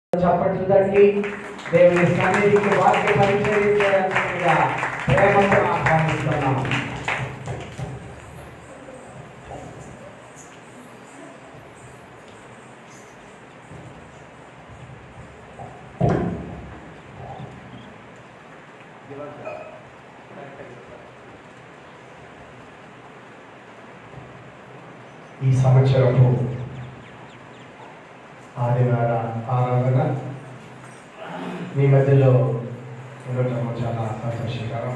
చప్పట్లు తట్టి దేవుని సన్నిధికి వాక్య పరిచయం చేయాల్సిందిగా ప్రేమతో ఆహ్వానిస్తున్నాం ఈ సంవత్సరపు ఆదివార ఆరాధన మీ మధ్యలో ఉండటం చాలా సంతోషకరం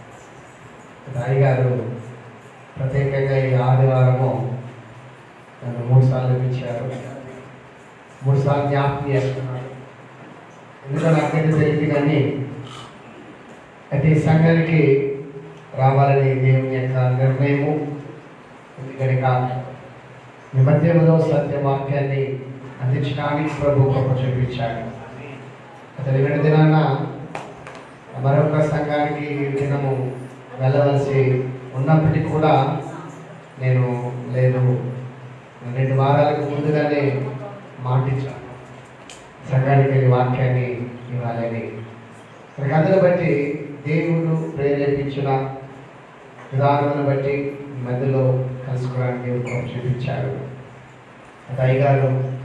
రాయి గారు ప్రత్యేకంగా ఈ ఆదివారము నన్ను మూడు సార్లు ఇచ్చారు మూడు సార్లు జ్ఞాపకం చేస్తున్నాడు ఎందుకంటే నాకైతే తెలియదు కానీ అయితే ఈ సంఘానికి రావాలని దేవుని యొక్క నిర్ణయము ఎందుకనగా మీ మధ్యలో సత్యవాక్యాన్ని అందించడానికి ప్రభు కృప చూపించాడు అతని వెంట దినాన మరొక సంఘానికి ఈ దినము వెళ్ళవలసి ఉన్నప్పటికీ కూడా నేను లేదు రెండు వారాలకు ముందుగానే మాటించాను సంఘానికి వెళ్ళి వాక్యాన్ని ఇవ్వాలని కథను బట్టి దేవుడు ప్రేరేపించిన విధానాలను బట్టి ఈ మధ్యలో కలుసుకోవడానికి ఒక చూపించాడు అయ్యగారు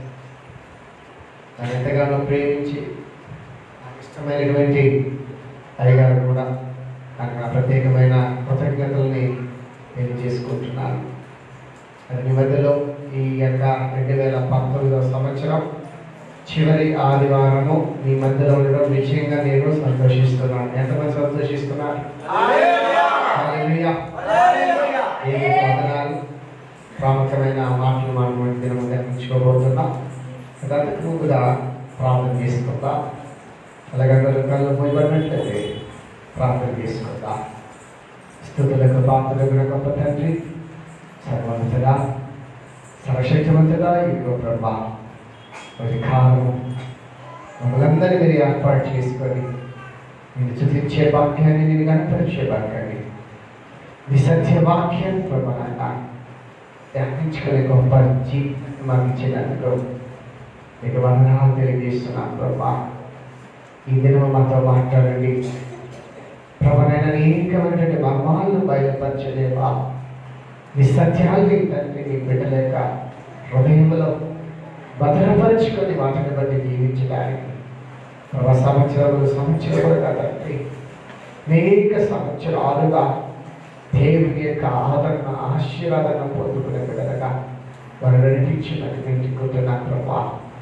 నన్ను ఎంతగానో ప్రేమించి నాకు ఇష్టమైనటువంటి అయ్యగారు కూడా నాకు నా ప్రత్యేకమైన కృతజ్ఞతల్ని నేను చేసుకుంటున్నాను అది మీ మధ్యలో ఈ యొక్క రెండు వేల పంతొమ్మిదవ సంవత్సరం చివరి ఆదివారము మీ మధ్యలో ఉండడం నిశ్చయంగా నేను సంతోషిస్తున్నాను ఎంతమంది సంతోషిస్తున్నారు హల్లెలూయా. దేవునికి వందనాలు ప్రాముఖ్యమైన మాటలు మనం దినం ధ్యానించుకోబోతున్నాం దానికి ముందుగా ప్రార్థన చేసుకుందాం అలాగే అందరూ కళ్ళు పోయబడినట్లయితే ప్రార్థన చేసుకుందాం స్థుతులకు పాత్రలకు గొప్ప తండ్రి సర్వంతుడా సర్వశక్తివంతుడా ఇదిగో ప్రభా మరి కాలము మమ్మల్ందరినీ మీరు ఏర్పాటు చేసుకొని నేను చుతించే వాక్యాన్ని నేను కనపరిచే వాక్యాన్ని నీ సత్య వాక్యాన్ని ప్రభాన ధ్యానించుకునే గొప్ప జీవితాన్ని మాకు ఇచ్చినందుకు మీకు వందనాలు తెలియజేస్తున్నాను ప్రభా ఈ దినం మాతో మాట్లాడండి ప్రభనైనా అనేకమైనటువంటి మర్మాలను బయలుపరచలేవా నీ సత్యాల్ని తండ్రి నీ బిడ్డలేక హృదయంలో భద్రపరుచుకొని వాటిని బట్టి జీవించడానికి ప్రభా సంవత్సరాలు సంవత్సరాలుగా తండ్రి అనేక సంవత్సరాలుగా దేవుని యొక్క ఆదరణ ఆశీర్వాదన పొందుకునే బిడ్డలుగా వారు నడిపించినట్టు పెంచుకుంటున్నాను ప్రభా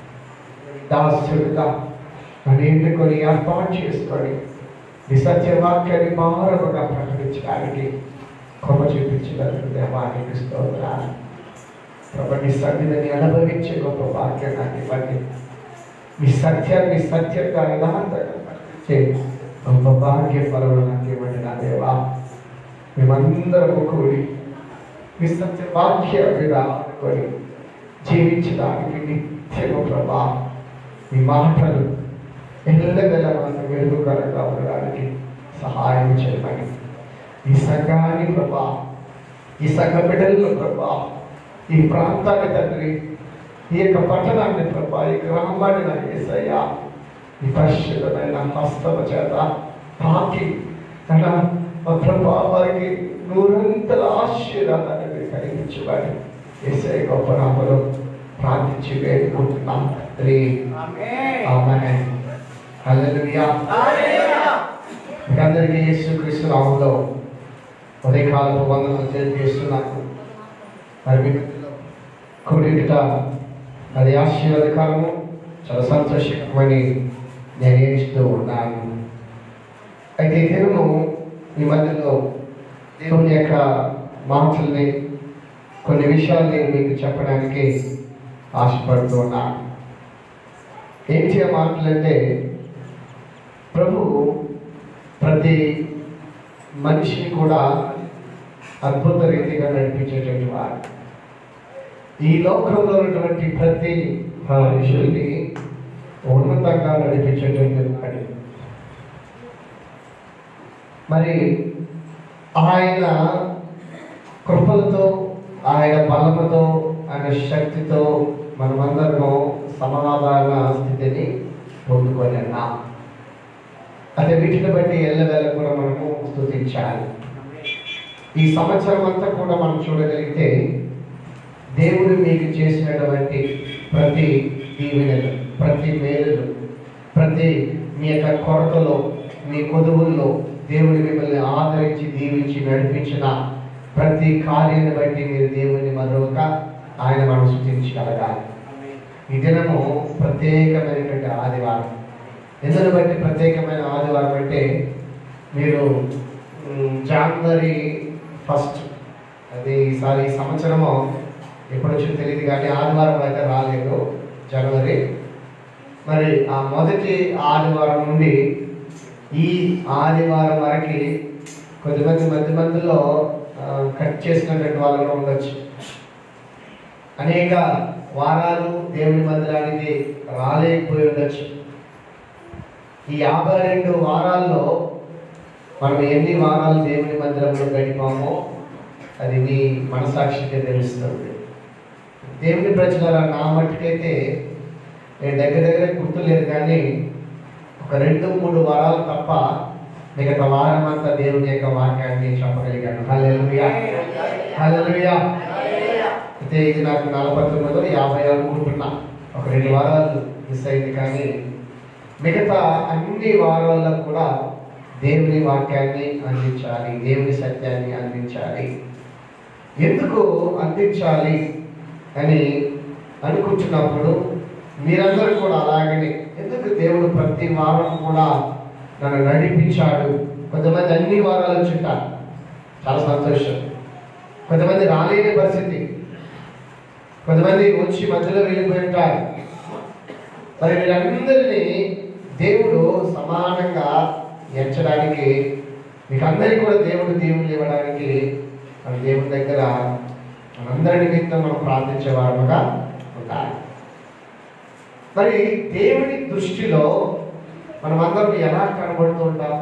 దాసుడుగా అనేకుని ఏర్పాటు చేసుకొని నీ సత్యవాక్యాన్ని మారముగా ప్రకటించడానికి కొమ్మ చూపించినందుకు దేవానికి స్తోత్రాలు ప్రభు నీ సన్నిధిని అనుభవించే గొప్ప వాక్యం నాకు ఇవ్వండి మీ సత్యాన్ని సత్యంగా యథార్థంగా ప్రకటించే గొప్ప భాగ్య ఫలములు నాకు ఇవ్వండి నా దేవా మేమందరము కూడి మీ సత్య వాక్య మీద ఆనుకొని జీవించడానికి నిత్యము ప్రభా మీ మాటలు ఎల్లవెల్ల మనకు వెలుగుకరంగా ఉండడానికి సహాయం చేయమని ఈ సంఘాన్ని ప్రభా ఈ సంఘ బిడ్డలను ప్రభా ఈ ప్రాంతాన్ని తండ్రి ఈ యొక్క పట్టణాన్ని ప్రభా ఈ గ్రామాన్ని నాకు ఏసయ్యా ఈ పరిశుద్ధమైన హస్తమ చేత తాకి తన ప్రభా వారికి నూరంతల ఆశీర్వాదాన్ని మీరు కలిగించబడి ఏసై గొప్ప నామలో ప్రార్థించి వేడుకుంటున్నాం తండ్రి ఆమేన్ హల్లెలూయా మీకు అందరికీ యేసుక్రీస్తు నామంలో ఉదయకాలపు వందనాలు తెలియజేస్తున్నాను మరి మీ మధ్యలో కూడిట అది ఆశీర్వాదకాలము చాలా సంతోషకరమని నేను ఏమిస్తూ ఉన్నాను అయితే ఈ దినము మీ మధ్యలో దేవుని యొక్క మాటల్ని కొన్ని విషయాలు నేను మీకు చెప్పడానికి ఆశపడుతూ ఉన్నాను ఏంటి ఆ మాటలంటే ప్రభు ప్రతి మనిషిని కూడా అద్భుత రీతిగా నడిపించేటువంటి వారు ఈ లోకంలో ఉన్నటువంటి ప్రతి మనుషుల్ని ఉన్నతంగా నడిపించేటువంటి వాడు మరి ఆయన కృపలతో ఆయన బలముతో ఆయన శక్తితో మనమందరము సమాధాన స్థితిని పొందుకొని అన్నా అదే వీటిని బట్టి ఎల్లవేళ కూడా మనము స్తుతించాలి ఈ సంవత్సరం అంతా కూడా మనం చూడగలిగితే దేవుడు మీకు చేసినటువంటి ప్రతి దీవెనలు ప్రతి మేలులు ప్రతి మీ యొక్క కొరతలో మీ కొదువుల్లో దేవుడు మిమ్మల్ని ఆదరించి దీవించి నడిపించిన ప్రతి కార్యాన్ని బట్టి మీరు దేవుని మరొక ఆయన మనం సూచించగలగాలి ఈ దినము ప్రత్యేకమైనటువంటి ఆదివారం ఎందుని బట్టి ప్రత్యేకమైన ఆదివారం అంటే మీరు మ్, జనవరి ఫస్ట్ అది ఈసారి ఈ సంవత్సరము ఎప్పుడు వచ్చిందో తెలియదు కానీ ఆదివారం అయితే రాలేదు జనవరి మరి ఆ మొదటి ఆదివారం నుండి ఈ ఆదివారం వరకు కొద్దిమంది మధ్య మధ్యలో ఆ, కట్ చేసినటువంటి వాళ్ళు కూడా ఉండొచ్చు అనేక వారాలు దేవుని మందిరానికి రాలేకపోయి ఉండొచ్చు ఈ యాభై రెండు వారాల్లో మనం ఎన్ని వారాలు దేవుని మందిరంలో గడిపామో అది మీ మనసాక్షికి తెలుస్తుంది దేవుని ప్రజల నా మట్టుకైతే నేను దగ్గర దగ్గర గుర్తులేదు కానీ ఒక రెండు మూడు వారాలు తప్ప మిగతా వారం అంతా దేవుని యొక్క వాక్యాన్ని చెప్పగలిగాను హల్లెలూయా హల్లెలూయా అయితే ఇది నాకు నలభై తొమ్మిది యాభై అనుకుంటున్నా ఒక రెండు వారాలు మిస్ అయింది కానీ మిగతా అన్ని వారాల్లో కూడా దేవుని వాక్యాన్ని అందించాలి దేవుని సత్యాన్ని అందించాలి ఎందుకు అందించాలి అని అనుకుంటున్నప్పుడు మీరందరూ కూడా అలాగనే ఎందుకు దేవుడు ప్రతి వారం కూడా నన్ను నడిపించాడు కొంతమంది అన్ని వారాలు చుట్టారు చాలా సంతోషం కొంతమంది రాలేని పరిస్థితి కొంతమంది వచ్చి మధ్యలో వెళ్ళిపోయి ఉంటారు మరి వీరందరినీ దేవుడు సమానంగా ఎంచడానికి మీకు అందరికీ కూడా దేవుడు దేవుళ్ళు ఇవ్వడానికి మన దేవుని దగ్గర మనందరి నిమిత్తం మనం ప్రార్థించే వారముగా ఉండాలి మరి దేవుని దృష్టిలో మనం అందరం ఎలా కనబడుతూ ఉంటాం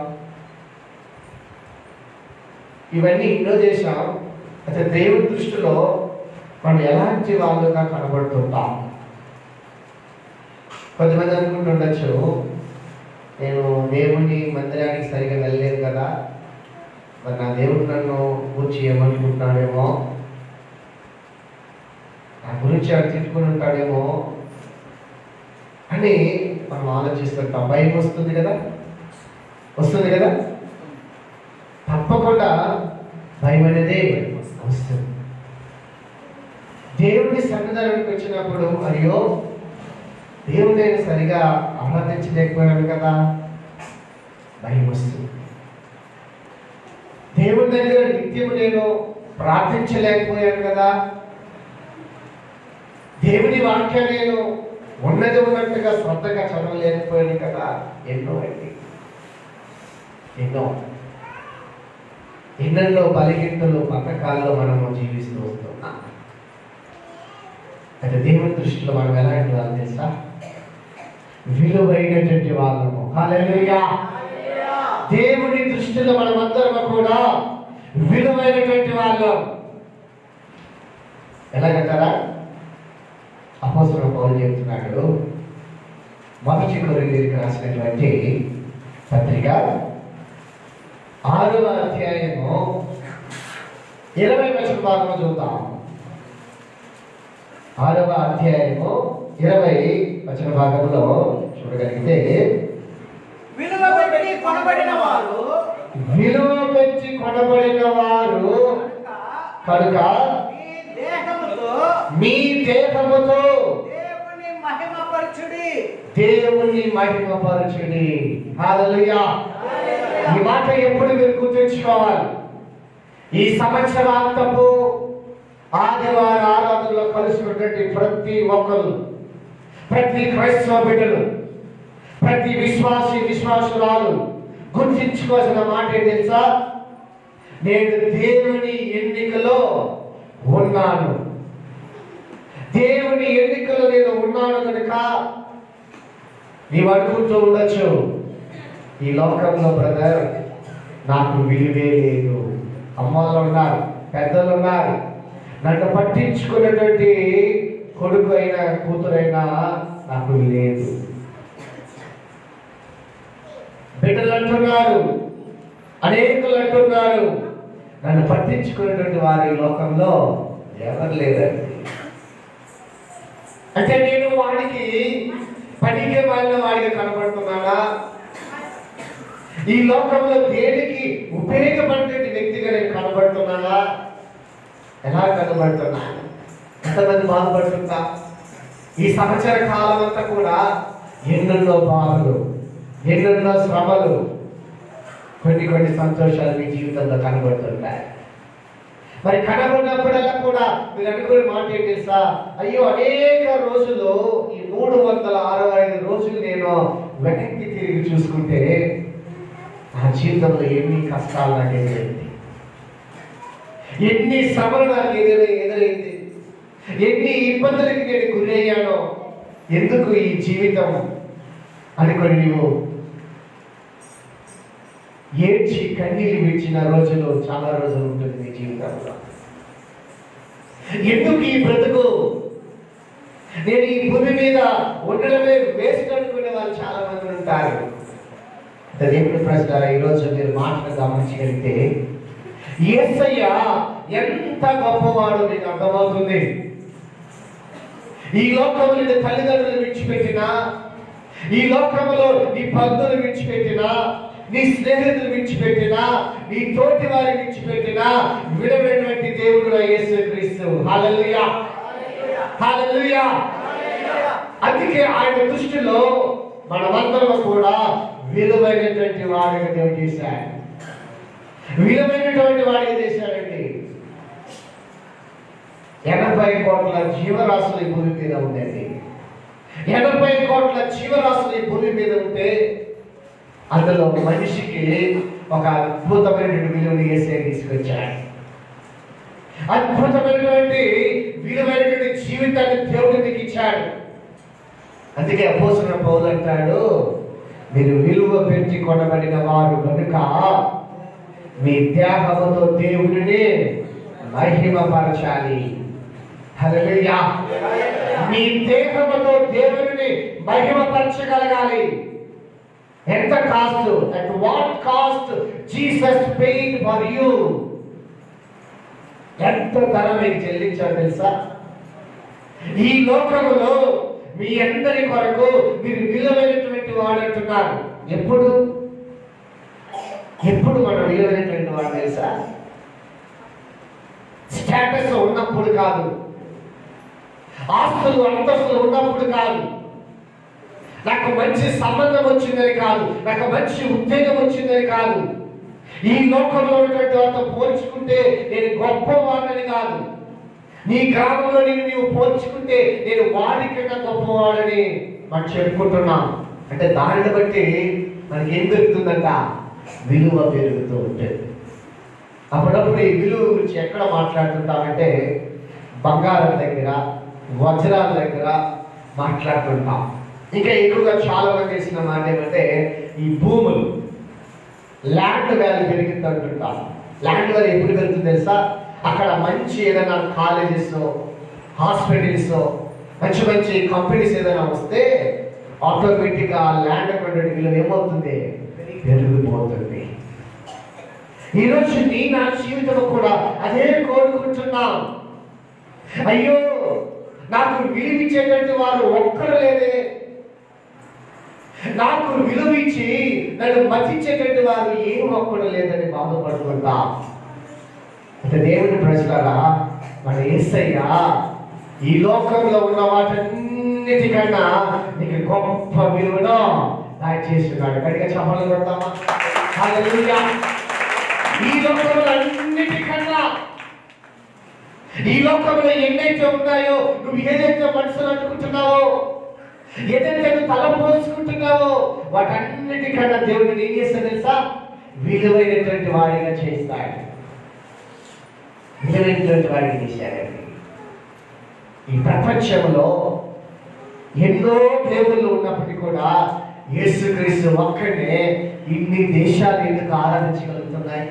ఇవన్నీ ఎన్నో చేశాం అయితే దేవుని దృష్టిలో మనం ఎలాంటి వాళ్ళుగా కనబడుతుంటాం కొంతమంది అనుకుంటుండొచ్చు నేను దేవుని మందిరానికి సరిగా వెళ్ళలేదు కదా మరి నా దేవుడు నన్ను పూర్తి చేయమనుకుంటున్నాడేమో నా గురించి ఆడు తిట్టుకుని ఉంటాడేమో అని మనం ఆలోచిస్తుంటాం భయం వస్తుంది కదా వస్తుంది కదా తప్పకుండా భయం అనేది వస్తుంది దేవుని సన్నిధానానికి వచ్చినప్పుడు అయ్యో దేవుడు నేను సరిగా ఆరాధించలేకపోయాను కదా భయం వస్తుంది దేవుడి దగ్గర నిత్యము నేను ప్రార్థించలేకపోయాను కదా దేవుని వాక్యం నేను ఉన్నది ఉన్నట్టుగా శ్రద్ధగా చదవలేకపోయాను కదా ఎన్నో అండి ఎన్నో ఎన్నెన్నో బలహీనతలు పథకాల్లో మనము జీవిస్తూ వస్తున్నాం అయితే దేవుని దృష్టిలో మనం ఎలాంటి వాళ్ళు తెలుసా విలువైనటువంటి వాళ్ళము హల్లెలూయా దేవుని దృష్టిలో మనమందరం కూడా విలువైనటువంటి వాళ్ళం ఎలాగంటారా అపోసరం పౌలు చెప్తున్నాడు మొదటి కొరింథీయులకు రాసినటువంటి పత్రిక ఆరవ అధ్యాయము ఇరవై వచన భాగము చూద్దాం ఆరవ అధ్యాయము ఇరవై వచన భాగంలో చూడగలిగితే విలువ పెట్టి కొనబడిన వారు విలువ పెంచి కొనబడిన వారు కనుక కనుక మీ దేహముతో మీ దేహముతో దేవుని మహిమపరచుడి దేవుని మహిమపరచుడి హల్లెలూయా ఈ మాట ఎప్పుడు మీరు గుర్తుంచుకోవాలి ఈ సంవత్సరాంతపు ఆదివార ఆరాధనలో కలిసినటువంటి ప్రతి ఒక్కరు ప్రతి క్రైస్తవ బిడ్డలు ప్రతి విశ్వాసి విశ్వాసురాలు గుర్తించుకోవాల్సిన మాట ఏంటి తెలుసా నేను దేవుని ఎన్నికలో ఉన్నాను దేవుని ఎన్నికలో నేను ఉన్నాను కనుక నీవు అనుకుంటూ ఉండొచ్చు ఈ లోకంలో బ్రదర్ నాకు విలువే లేదు అమ్మలు ఉన్నారు పెద్దలు ఉన్నారు నన్ను పట్టించుకున్నటువంటి కొడుకు అయినా కూతురైనా నాకు లేదు బిడ్డలు అంటున్నారు అనేకులు అంటున్నారు నన్ను పట్టించుకునేటువంటి వారు ఈ లోకంలో ఎవరు లేరండి అంటే నేను వాడికి పనికి మాలిన వాడికి కనబడుతున్నానా ఈ లోకంలో దేనికి ఉపయోగపడే వ్యక్తిగా నేను కనబడుతున్నానా ఎలా కనబడుతున్నా ఎంతమంది బాధపడుతుందా ఈ సంవత్సర కాలం అంతా కూడా ఎన్నెన్నో బాధలు ఎన్నెన్నో శ్రమలు కొన్ని కొన్ని సంతోషాలు మీ జీవితంలో కనబడుతుంటాయి మరి కనబడినప్పుడల్లా కూడా మీరు అనుకునే మాట ఏంటి తెలుసా అయ్యో అనేక రోజులు ఈ మూడు వందల అరవై ఐదు రోజులు నేను వెనక్కి తిరిగి చూసుకుంటే నా జీవితంలో ఎన్ని కష్టాలు నాకు ఎదురైంది ఎన్ని శ్రమలు నాకు ఎదురై ఎదురైంది ఎన్ని ఇబ్బందులకి నేను గురయ్యానో ఎందుకు ఈ జీవితం అనుకొని నీవు ఏడ్చి కన్నీళ్ళు విడిచిన రోజులు చాలా రోజులు ఉంటుంది నీ జీవితంలో ఎందుకు ఈ బ్రతుకు నేను ఈ భూమి మీద ఉండడమే వేస్ట్ అనుకునే వాళ్ళు చాలా మంది ఉంటారు దేవుని ప్రజల ఈరోజు మీరు మాటలు గమనించగలిగితే యేసయ్య ఎంత గొప్పవాడో నీకు అర్థమవుతుంది ఈ లోకంలో నీ తల్లిదండ్రులు విడిచిపెట్టినా ఈ లోకంలో నీ బంధువులు విడిచిపెట్టినా నీ స్నేహితులు విడిచిపెట్టినా నీ తోటి వారి విడిచిపెట్టినా విడమైనటువంటి దేవుడు యేసు క్రీస్తు హల్లెలూయా హల్లెలూయా అందుకే ఆయన దృష్టిలో మనమందరం కూడా విలువైనటువంటి వాడిగా దేవుడు చేశాడు విలువైనటువంటి వాడిగా చేశాడండి ఎనభై కోట్ల జీవరాశులు ఈ భూమి మీద ఉండేది ఎనభై కోట్ల జీవరాశులు ఈ భూమి మీద ఉంటే అందులో మనిషికి ఒక అద్భుతమైనటువంటి విలువని వేసే తీసుకొచ్చాడు అద్భుతమైనటువంటి విలువైనటువంటి జీవితాన్ని దేవుడు మీకు ఇచ్చాడు అందుకే అపోసిన పౌలు అంటాడు మీరు విలువ పెంచి కొనబడిన వారు కనుక మీ త్యాగముతో దేవుడిని మహిమపరచాలి హల్లెలూయా మీ దేహముతో దేవుడిని మహిమపరచగలగాలి ఎంత cost at what cost Jesus paid for you ఎంత ధర మీకు చెల్లించారు తెలుసా ఈ లోకములో మీ అందరి కొరకు మీరు విలువైనటువంటి వాడంటున్నారు ఎప్పుడు ఎప్పుడు మనం విలువైనటువంటి వాడు తెలుసా స్టేటస్ ఉన్నప్పుడు కాదు ఆస్తులు అంతస్తులు ఉన్నప్పుడు కాదు నాకు మంచి సంబంధం వచ్చిందని కాదు నాకు మంచి ఉద్యోగం వచ్చిందని కాదు ఈ లోకంలో ఉన్నటువంటి వాళ్ళతో పోల్చుకుంటే నేను గొప్పవాడని కాదు నీ గ్రామంలో నేను నీవు పోల్చుకుంటే నేను వాడికన్నా గొప్పవాడని మనం చెప్పుకుంటున్నాం అంటే దానిని బట్టి మనకి ఏం పెరుగుతుందంట విలువ పెరుగుతూ ఉంటుంది అప్పుడప్పుడు ఈ విలువ గురించి ఎక్కడ మాట్లాడుతుంటామంటే బంగారం దగ్గర వజ్రాల దగ్గర మాట్లాడుతుంటాం ఇంకా ఎక్కువగా చాలా మంది చేసిన మాట ఏమంటే ఈ భూములు ల్యాండ్ వాల్యూ పెరిగింది అంటుంటాం ల్యాండ్ వాల్యూ ఎప్పుడు పెరుగుతుంది తెలుసా అక్కడ మంచి ఏదైనా కాలేజెస్ హాస్పిటల్స్ మంచి మంచి కంపెనీస్ ఏదైనా వస్తే ఆటోమేటిక్గా ఆ ల్యాండ్ కొనే విలువ ఏమవుతుంది పెరిగిపోతుంది ఈరోజు నీ నా జీవితం కూడా అదే కోరుకుంటున్నాం అయ్యో నాకు విలువిచ్చేటువంటి వారు ఒక్కరు లేదే నాకు విలువ ఇచ్చి నన్ను మతించేటువంటి వారు ఏ ఒక్కడు లేదని బాధపడుతుంటా అంటే దేవుని ప్రజలారా మన ఏసయ్య ఈ లోకంలో ఉన్న వాటన్నిటికన్నా నీకు గొప్ప విలువను దయచేస్తున్నాడు గట్టిగా చెప్పలు కొడతామా హల్లెలూయా. ఈ లోకంలో అన్నిటికన్నా ఈ లోకంలో ఎన్నైతే ఉన్నాయో నువ్వు ఏదైతే మనసులో అనుకుంటున్నావో ఏదైతే నువ్వు తలపోసుకుంటున్నావో వాటన్నిటికన్నా దేవుడు ఏం చేస్తాడు తెలుసా విలువైనటువంటి వాడిగా చేస్తాడు విలువైనటువంటి వాడిని చేశాడండి ఈ ప్రపంచంలో ఎన్నో దేవుళ్ళు ఉన్నప్పటికీ కూడా యేసుక్రీస్తు ఒక్కడే ఇన్ని దేశాలు ఎందుకు ఆరాధించగలుగుతున్నాయి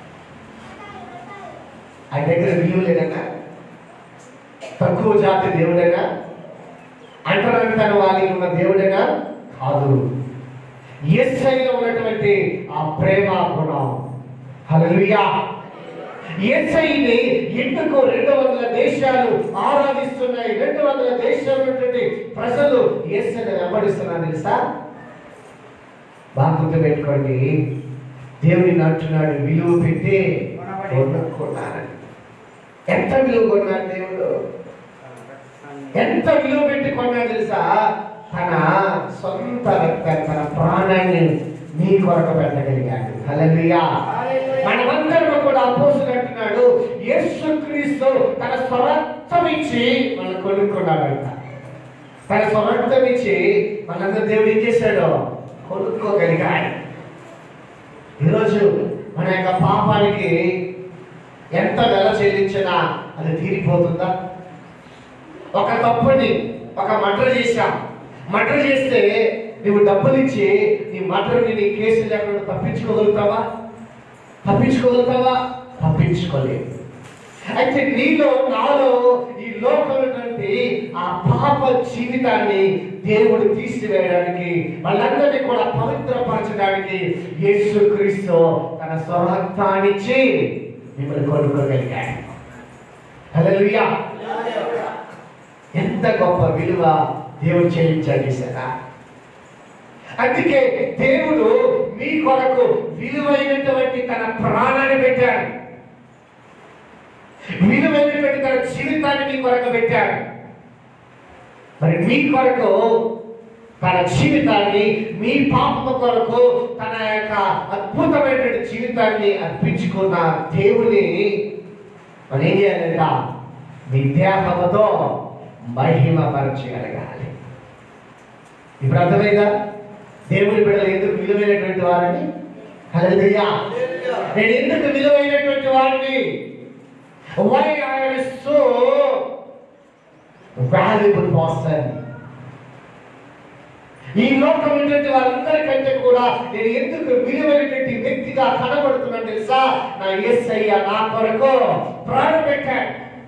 ఆయన దగ్గర విలువ లేదన్నా తక్కువ జాతి దేవుడైనా అంటరంతన వాళ్ళకి ఉన్న దేవుడైనా కాదు ఎస్ఐలో ఉన్నటువంటి ఆ ప్రేమ గుణం హల్లెలూయా ఎస్ఐని ఎందుకు రెండు వందల దేశాలు ఆరాధిస్తున్నాయి రెండు వందల దేశాలు ఉన్నటువంటి ప్రజలు ఎస్ఐని వెంబడిస్తున్నారు తెలుసా బాగా గుర్తుపెట్టుకోండి దేవుడిని అంటున్నాడు విలువ పెట్టి కొనుక్కున్నానని ఎంత విలువ కొన్నాడు దేవుడు ఎంత విలువ పెట్టి కొన్నాడు తెలుసా తన సొంత రక్తాన్ని తన ప్రాణాన్ని నీ కొరకు పెట్టగలిగాడు హల్లెలూయా మనమందరం కూడా అపోసులు అంటున్నాడు యేసుక్రీస్తు తన స్వరత్వం ఇచ్చి మనం కొనుక్కున్నాడంట తన స్వరత్వం ఇచ్చి మనందరూ దేవుడు ఏం చేశాడు కొనుక్కోగలిగాడు ఈరోజు మన యొక్క పాపానికి ఎంత వెల చెల్లించినా అది తీరిపోతుందా ఒక తప్పుని ఒక మర్డర్ చేశాం మర్డర్ చేస్తే నువ్వు డబ్బులు ఇచ్చి నీ మర్డర్ని నీ కేసు లేకుండా తప్పించుకోగలుగుతావా తప్పించుకోగలుగుతావా తప్పించుకోలేవు అయితే నీలో నాలో ఈ లోకమైనటువంటి ఆ పాప జీవితాన్ని దేవుడు తీసివేయడానికి వాళ్ళందరినీ కూడా పవిత్రపరచడానికి యేసుక్రీస్తు తన స్వరక్తాన్నిచ్చి మిమ్మల్ని కొనుక్కోగలిగాడు హల్లెలూయా ఎంత గొప్ప విలువ దేవుడు చెల్లించాడు సరా అందుకే దేవుడు మీ కొరకు విలువైనటువంటి తన ప్రాణాన్ని పెట్టాడు విలువైనటువంటి తన జీవితాన్ని మీ కొరకు పెట్టాడు మరి మీ కొరకు తన జీవితాన్ని మీ పాపం కొరకు తన యొక్క అద్భుతమైనటువంటి జీవితాన్ని అర్పించుకున్న దేవుని మనం ఏం చేయాలంట విద్యాహమతో మహిమపరచగలగాలి ఇప్పుడు అర్థమైందా దేవుని బిడ్డలు ఎందుకు విలువైనటువంటి వారిని హల్లెలూయా నేను ఎందుకు విలువైనటువంటి వారిని why I so valuable person ఈ లోకం ఉన్నటువంటి వారందరికంటే కూడా నేను ఎందుకు విలువైనటువంటి వ్యక్తిగా కనబడుతున్నాను తెలుసా నా యేసయ్య నా కొరకు ప్రాణం పెట్టాడు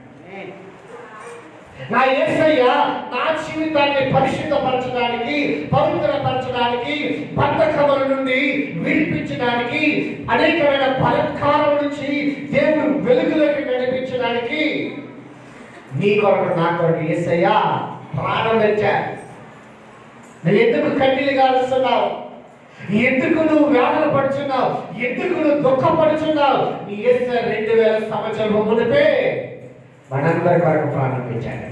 నా యేసయ్య నా జీవితాన్ని పరిశుద్ధపరచడానికి పవిత్రపరచడానికి బంధకముల నుండి విడిపించడానికి అనేకమైన బలత్కారం నుంచి దేవుడు వెలుగులోకి నడిపించడానికి నీ కొరకు నా కొరకు యేసయ్య ప్రాణం పెట్టాడు నువ్వు ఎందుకు కన్నీళ్ళు కాలుస్తున్నావు ఎందుకు నువ్వు వేదన పడుచున్నావు ఎందుకు నువ్వు దుఃఖపడుచున్నావు నీ యేసయ్య రెండు వేల సంవత్సరం మునిపే మనందరి కొరకు ప్రాణం పెట్టాడండి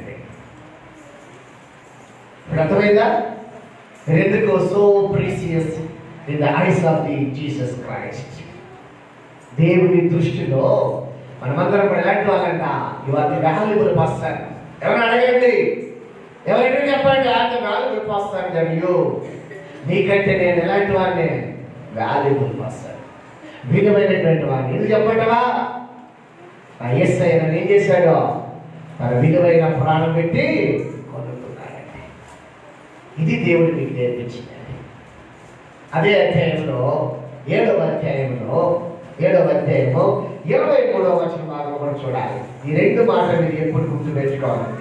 ఇప్పుడు అర్థమైందా ఎందుకు so precious in the eyes of the Jesus Christ దేవుని దృష్టిలో మనమందరం కూడా ఎలాంటి వాళ్ళంట you are the valuable person ఎవరైనా అడగండి ఎవరైనా చెప్పండి are the valuable person then you నీకంటే నేను ఎలాంటి వాడిని వాల్యుబుల్ పర్సన్ విలువైనటువంటి వాడిని ఇది చెప్పటవా ఆ ఎస్ఐ నన్ను ఏం చేశాడో తన విలువైన ప్రాణం పెట్టి కొనుక్కున్నాడండి ఇది దేవుడు మీకు నేర్పించిందండి అదే అధ్యాయంలో ఏడవ అధ్యాయంలో ఏడవ అధ్యాయము ఇరవై మూడవ వచ్చిన భాగం కూడా చూడాలి ఈ రెండు మాటలు మీరు ఎప్పుడు గుర్తు పెట్టుకోవాలండి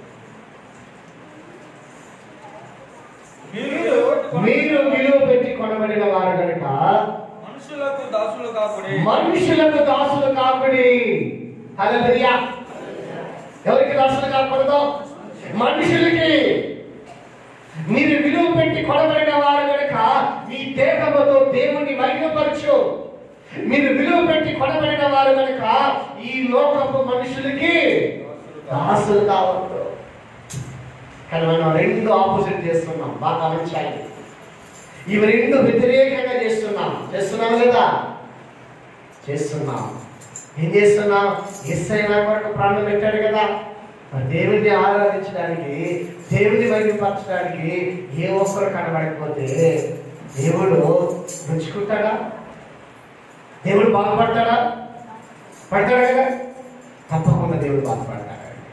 మీరు మీరు విలువ పెట్టి కొనబడిన వారు కనుక మనుషులకు దాసులు కాకుడి మనుషులకు దాసులు కాకుడి హల్లెలూయా ఎవరికి దాసులు కాకూడదు మనుషులకి మీరు విలువ పెట్టి కొనబడిన వారు కనుక మీ దేహముతో దేవుణ్ణి మహిమపరచు మీరు విలువ పెట్టి కొనబడిన వారు కనుక ఈ లోకపు మనుషులకి దాసులు కావద్దు కానీ మనం రెండు ఆపోజిట్ చేస్తున్నాం బాగా గమనించాలి ఇవి రెండు వ్యతిరేకంగా చేస్తున్నాం చేస్తున్నాం లేదా చేస్తున్నాం ఏం చేస్తున్నాం ఎస్ అయినా కొరకు ప్రాణం పెట్టాడు కదా మరి దేవుడిని ఆరాధించడానికి దేవుడిని మహిమపరచడానికి ఏ ఒక్కరు కనబడకపోతే దేవుడు రుచుకుంటాడా దేవుడు బాధపడతాడా పడతాడా కదా తప్పకుండా దేవుడు బాధపడతాడు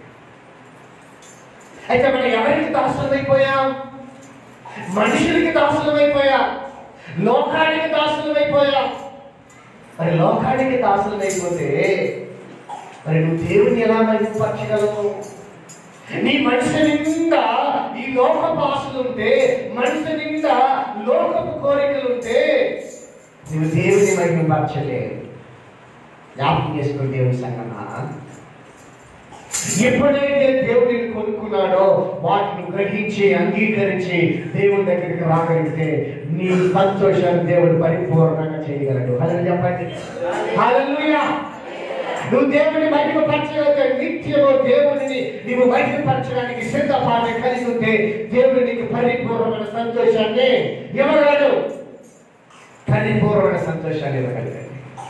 అయితే మనం ఎవరికి దాసులమైపోయాం మనుషులకి దాసులమైపోయాం లోకానికి దాసులమైపోయాం మరి లోకానికి దాసులమైపోతే మరి నువ్వు దేవుని ఎలా మహిమపరచగలవు నీ మనిషి నిండా ఈ లోకపు ఆశలు ఉంటే మనిషి నిండా లోకపు కోరికలు నువ్వు దేవుని మహిమపరచలేవు జ్ఞాపకం చేసుకుని దేవుని సంగమా ఎప్పుడైతే దేవుడిని కొనుక్కున్నాడో వాటిని గ్రహించి అంగీకరించి దేవుని దగ్గరికి రాగలిగితే నీ సంతోషాన్ని దేవుడు పరిపూర్ణంగా చేయగలడు హలో చెప్పండి హల్లెలూయా నువ్వు దేవుని మహిమపరచగలిగే నిత్యము దేవుడిని నీవు మహిమపరచడానికి సిద్ధపాటు కలిగి ఉంటే దేవుడు నీకు పరిపూర్ణమైన సంతోషాన్ని ఇవ్వగలడు పరిపూర్ణమైన సంతోషాన్ని ఇవ్వగలడు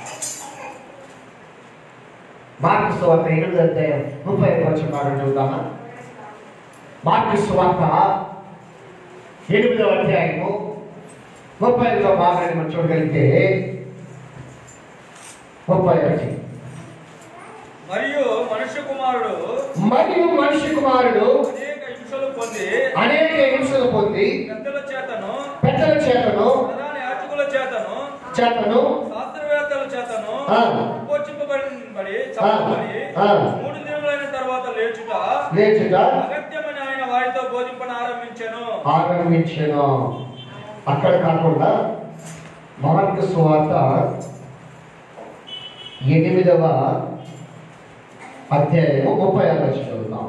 మార్పు సువార్త ఎనిమిది అధ్యాయం ముప్పై ఐదు వచ్చిన మాట చూద్దామా మార్పు సువార్త ఎనిమిదవ అధ్యాయము ముప్పై ఐదులో భాగాన్ని మనం చూడగలిగితే ముప్పై ఒకటి మరియు మనుష్య కుమారుడు మరియు మనిషి కుమారుడు అనేక హింసలు పొంది అనేక హింసలు పొంది పెద్దల చేతను పెద్దల చేతను ప్రధాన యాచకుల చేతను చేతను శాస్త్రవేత్తల చేతను ఆ. ఉపచరింపబడి చంపబడి ఆ. మూడు దినములైన తర్వాత లేచుట లేచుట అగత్యమని ఆయన వారితో బోధింపన ఆరంభించెను ఆరంభించను అక్కడ కాకుండా మార్కు సువార్త ఎనిమిదవ అధ్యాయము ముప్పై ఆరు వచ్చి చదువుతాం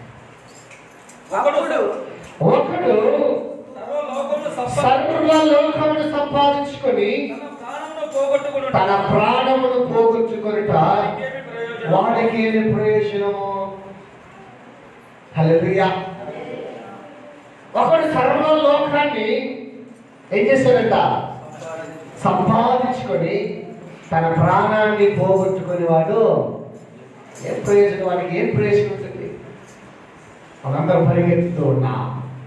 ఒకడు ఒకడు సర్వలోకమును సంప సర్వ లోకమును సంపాదించుకొని తన ప్రాణమును పోగొట్టుకుని తన ప్రాణమును పోగొట్టుకొనుట ఇంకేమి ప్రయోజనం వాడికి ఏమి ప్రయోజనము హల్లెలూయా ఒకడు సర్వ లోకాన్ని ఏం చేశాడంట సంపాదించుకొని తన ప్రాణాన్ని పోగొట్టుకుని వాడు ఏం ప్రయోజనం వాడికి ఏం ప్రయోజనం ఉంటుంది మనందరం పరిగెత్తుతూ ఉన్నాం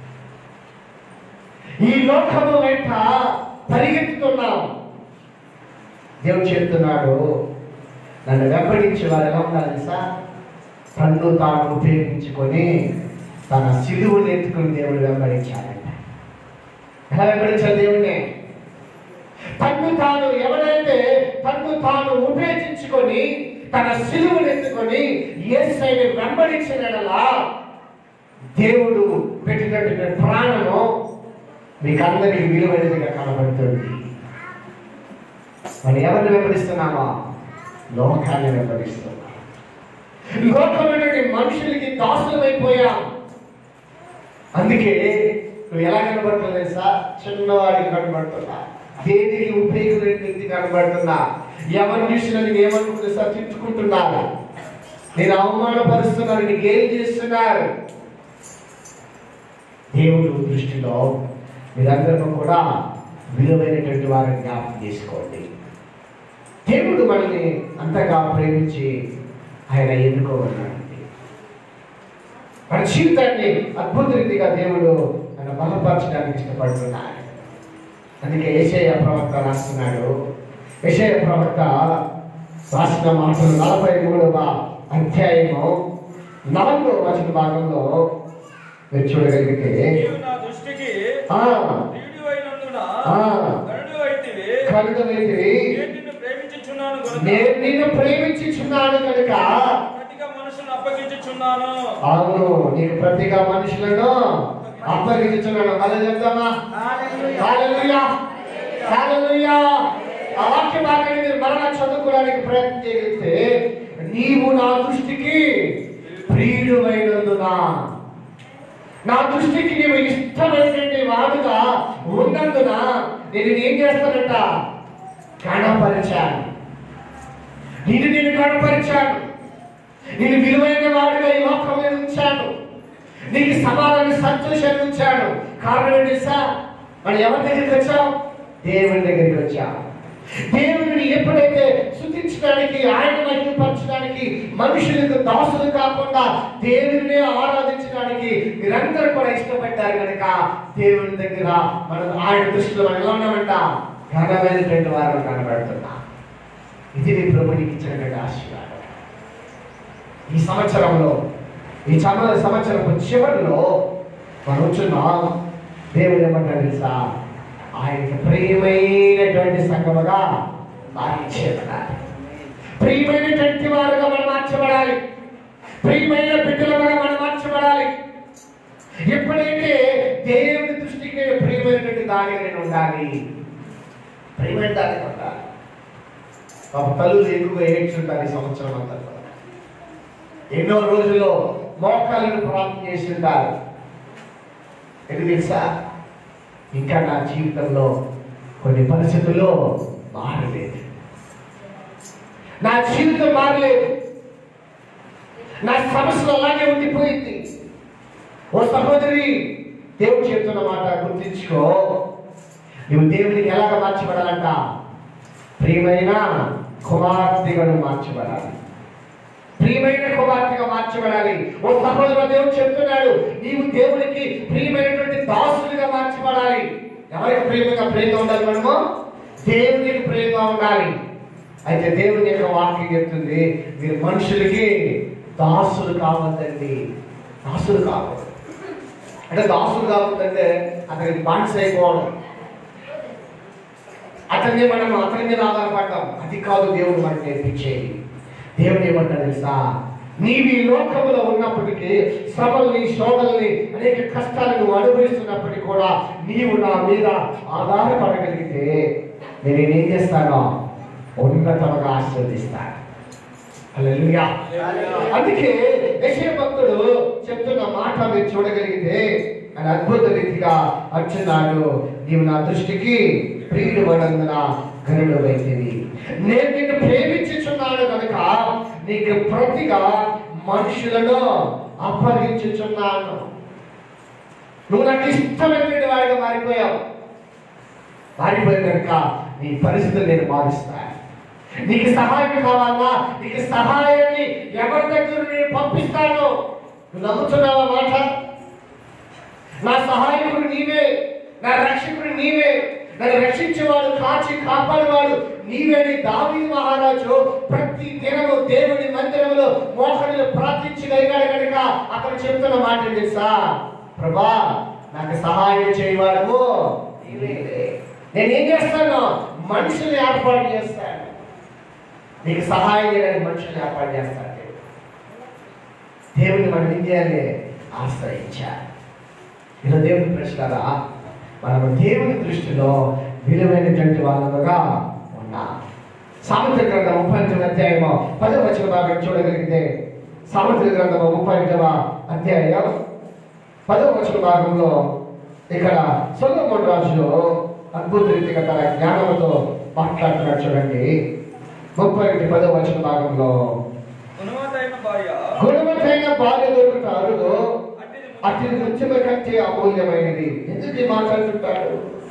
ఈ లోకము వెంట పరిగెత్తుతున్నాం దేవుడు చెప్తున్నాడు నన్ను వెంబడించి వారు ఎలా ఉండాలి తెలుసా తన్ను తాను ఉపయోగించుకొని తన సిలువుని ఎత్తుకుని దేవుడు వెంబడించాడంట ఎలా వెంబడించాడు దేవుడిని తన్ను తాను ఎవరైతే తన్ను తాను ఉపయోగించుకొని తన సిలువుని ఎత్తుకొని ఏసైని వెంబడించినలా దేవుడు పెట్టినటువంటి ప్రాణము మీకు అందరికి విలువైనదిగా కనబడుతుంది మనం ఎవరిని వెంబడిస్తున్నామా లోకాన్ని వెంబడిస్తున్నాం లోకమైనటువంటి మనుషులకి దాసులమైపోయాం అందుకే నువ్వు ఎలా కనబడుతుంది తెలుసా చిన్నవాడికి కనబడుతున్నా దేనికి ఉపయోగమైన వ్యక్తి కనబడుతున్నా ఎవరు చూసినా నీకు ఏమనుకుంటుంది సార్ తిట్టుకుంటున్నారు నేను అవమానపరుస్తున్నాను నీకు ఏం చేస్తున్నారు దేవుడు దృష్టిలో మీరందరూ కూడా విలువైనటువంటి వారిని జ్ఞాపకం చేసుకోండి దేవుడు మనల్ని అంతగా ప్రేమించి ఆయన ఎన్నుకోమన్నాడండి మన జీవితాన్ని అద్భుత రీతిగా దేవుడు ఆయన బలపరచడానికి ఇష్టపడుతున్నాడు అందుకే ఏషయ ప్రవక్త రాస్తున్నాడు ఏషయ ప్రవక్త రాసిన మాటలు నలభై మూడవ అధ్యాయము నాలుగో వచన భాగంలో మీరు చూడగలిగితే నీవు నా దృష్టికి ఆ, ప్రియుడివైనందున ఆ. గరుడివైతివి. కనుకవేతివి నేను నిన్ను ప్రేమించుచున్నాను గనుక నేను నిన్ను ప్రేమించుచున్నాను కనుక ప్రతిగా మనుషులను అప్పగించుచున్నాను అవును నీకు ప్రతిగా మనుషులను అప్పగించున్నాను అలా చెప్తామా హల్లెలూయా హల్లెలూయా ఆ వాక్య భాగాన్ని మీరు మరలా చదువుకోవడానికి ప్రయత్నం చేయగలిగితే నీవు నా దృష్టికి ప్రియుడువైనందున నా దృష్టికి నీవు ఇష్టమైనటువంటి వాడుగా ఉన్నందున నేను ఏం చేస్తానంట కనపరిచాను నేను నేను కనపరిచాను నేను విలువైన వాడుగా ఈ లోకం మీద ఉంచాను నీకు సమాధాన సంతోషాన్ని ఉంచాను కారణం ఏంటి సార్ మనం ఎవరి దగ్గరికి వచ్చాం దేవుని దగ్గరికి వచ్చాం దేవుడిని ఎప్పుడైతే శుద్ధించడానికి ఆయన మహిమపరచడానికి మనుషులకు దాసులు కాకుండా దేవుడినే ఆరాధించడానికి మీరందరూ కూడా ఇష్టపడ్డారు కనుక దేవుని దగ్గర మనం ఆయన దృష్టిలో మనం ఎలా ఉన్నామంట ఘనమైనటువంటి వారు కనబడుతున్నాం ఇది నీ ప్రభు నీకు ఇచ్చినటువంటి ఆశీర్వాదం ఈ సంవత్సరంలో ఈ చదువు సంవత్సరపు చివరిలో మనం వచ్చున్నాం దేవుడు ఏమంటాడు తెలుసా ఆయనకి ప్రియమైనటువంటి సంగముగా మార్చేస్తున్నారు ప్రియమైనటువంటి వారుగా మనం మార్చబడాలి ప్రియమైన బిడ్డలుగా మనం మార్చబడాలి ఎప్పుడైతే దేవుని దృష్టికి నేను ప్రియమైనటువంటి దానిగా నేను ఉండాలి ప్రేమైన దాన్ని ఉండాలి పాప తల్లులు ఎక్కువగా ఏడ్చుంటారు ఈ సంవత్సరం అంతా కూడా ఎన్నో రోజుల్లో మోకాలను ప్రార్థన చేసి ఉంటారు ఎందుకు తెలుసా ఇంకా నా జీవితంలో కొన్ని పరిస్థితుల్లో మారలేదు నా జీవితం మారలేదు నా సమస్యలు అలాగే ఉండిపోయింది ఓ సహోదరి దేవుడు చెప్తున్న మాట గుర్తించుకో నువ్వు దేవునికి ఎలాగ మార్చబడాలంట ప్రియమైన కుమార్తెగా నువ్వు మార్చబడాలి ప్రియమైన కుమార్తెగా మార్చబడాలి ఓ సహోదరు దేవుడు చెప్తున్నాడు నీవు దేవునికి ప్రియమైనటువంటి దాసుడిగా మార్చబడాలి ఎవరికి ప్రియమైన ప్రేమగా ఉండాలి మనము దేవునికి ప్రేమగా ఉండాలి అయితే దేవుని యొక్క వాక్యం చెప్తుంది మీరు మనుషులకి దాసులు కావద్దండి దాసులు కావద్దు అంటే దాసులు కావద్దంటే అతనికి బానిస అయిపోవడం అతన్ని మనం అతని మీద ఆధారపడ్డాం అది కాదు దేవుడు మనకు నేర్పించేది దేవుడు ఏమంటాడు తెలుసా నీవు ఈ లోకంలో ఉన్నప్పటికీ శ్రమల్ని శోధల్ని అనేక కష్టాలను నువ్వు అనుభవిస్తున్నప్పటికీ కూడా నీవు నా మీద ఆధారపడగలిగితే నేను ఏం చేస్తానో ఉన్నతముగా ఆశీర్వదిస్తాను హల్లెలూయా అందుకే యశయ భక్తుడు చెప్తున్న మాట మీరు చూడగలిగితే ఆయన అద్భుత రీతిగా అంటున్నాడు నీవు నా దృష్టికి ప్రియుడు పడందున గనుడు వైద్యవి నేను నిన్ను ప్రేమించుచున్నాను కనుక నీకు ప్రతిగా మనుషులను అప్పగించుచున్నాను నువ్వు నాకు ఇష్టమైనటువంటి వాడిగా మారిపోయావు మారిపోయి కనుక నీ పరిస్థితులు నేను మారుస్తాను నీకు సహాయం కావాలా నీకు సహాయాన్ని ఎవరి దగ్గర నేను పంపిస్తాను నువ్వు నమ్ముతున్నావా మాట నా సహాయకుడు నీవే నా రక్షకుడు నీవే నన్ను రక్షించేవాడు కాచి కాపాడేవాడు నీవేని దావి మహారాజు ప్రతి దినము దేవుని మందిరంలో మోహనులు ప్రార్థించగలిగాడు కనుక అతను చెప్తున్న మాట ఏంటి తెలుసా ప్రభా నాకు సహాయం చేయవాడు నీవే నేనేం చేస్తాను మనుషుల్ని ఏర్పాటు చేస్తాను నీకు సహాయం చేయడానికి మనుషుల్ని ఏర్పాటు చేస్తాను దేవుడు. దేవుని మనం ఏం చేయాలి ఆశ్రయించాలి ఇలా దేవుని ప్రశ్నరా మనం దేవుని దృష్టిలో విలువైనటువంటి వాళ్ళముగా ఉన్నాం సామెతల గ్రంథం ముప్పై ఐదవ అధ్యాయము పదవ వచ్చిన భాగం చూడగలిగితే సామెతల గ్రంథము ముప్పై ఐదవ అధ్యాయం పదవ వచ్చిన భాగంలో ఇక్కడ సొలొమోను రాజు అద్భుత రీతిగా తన జ్ఞానంతో మాట్లాడుతున్నాడు చూడండి ముప్పై ఒకటి పదవ వచ్చిన భాగంలో గుణవతైన భార్య గుణవతైన భార్య దొరుకుతారు అట్టిది అతి ముత్యమ కంటే అమూల్యమైనది ఎందుకు ఈ మాట్లాడుతుంటాడు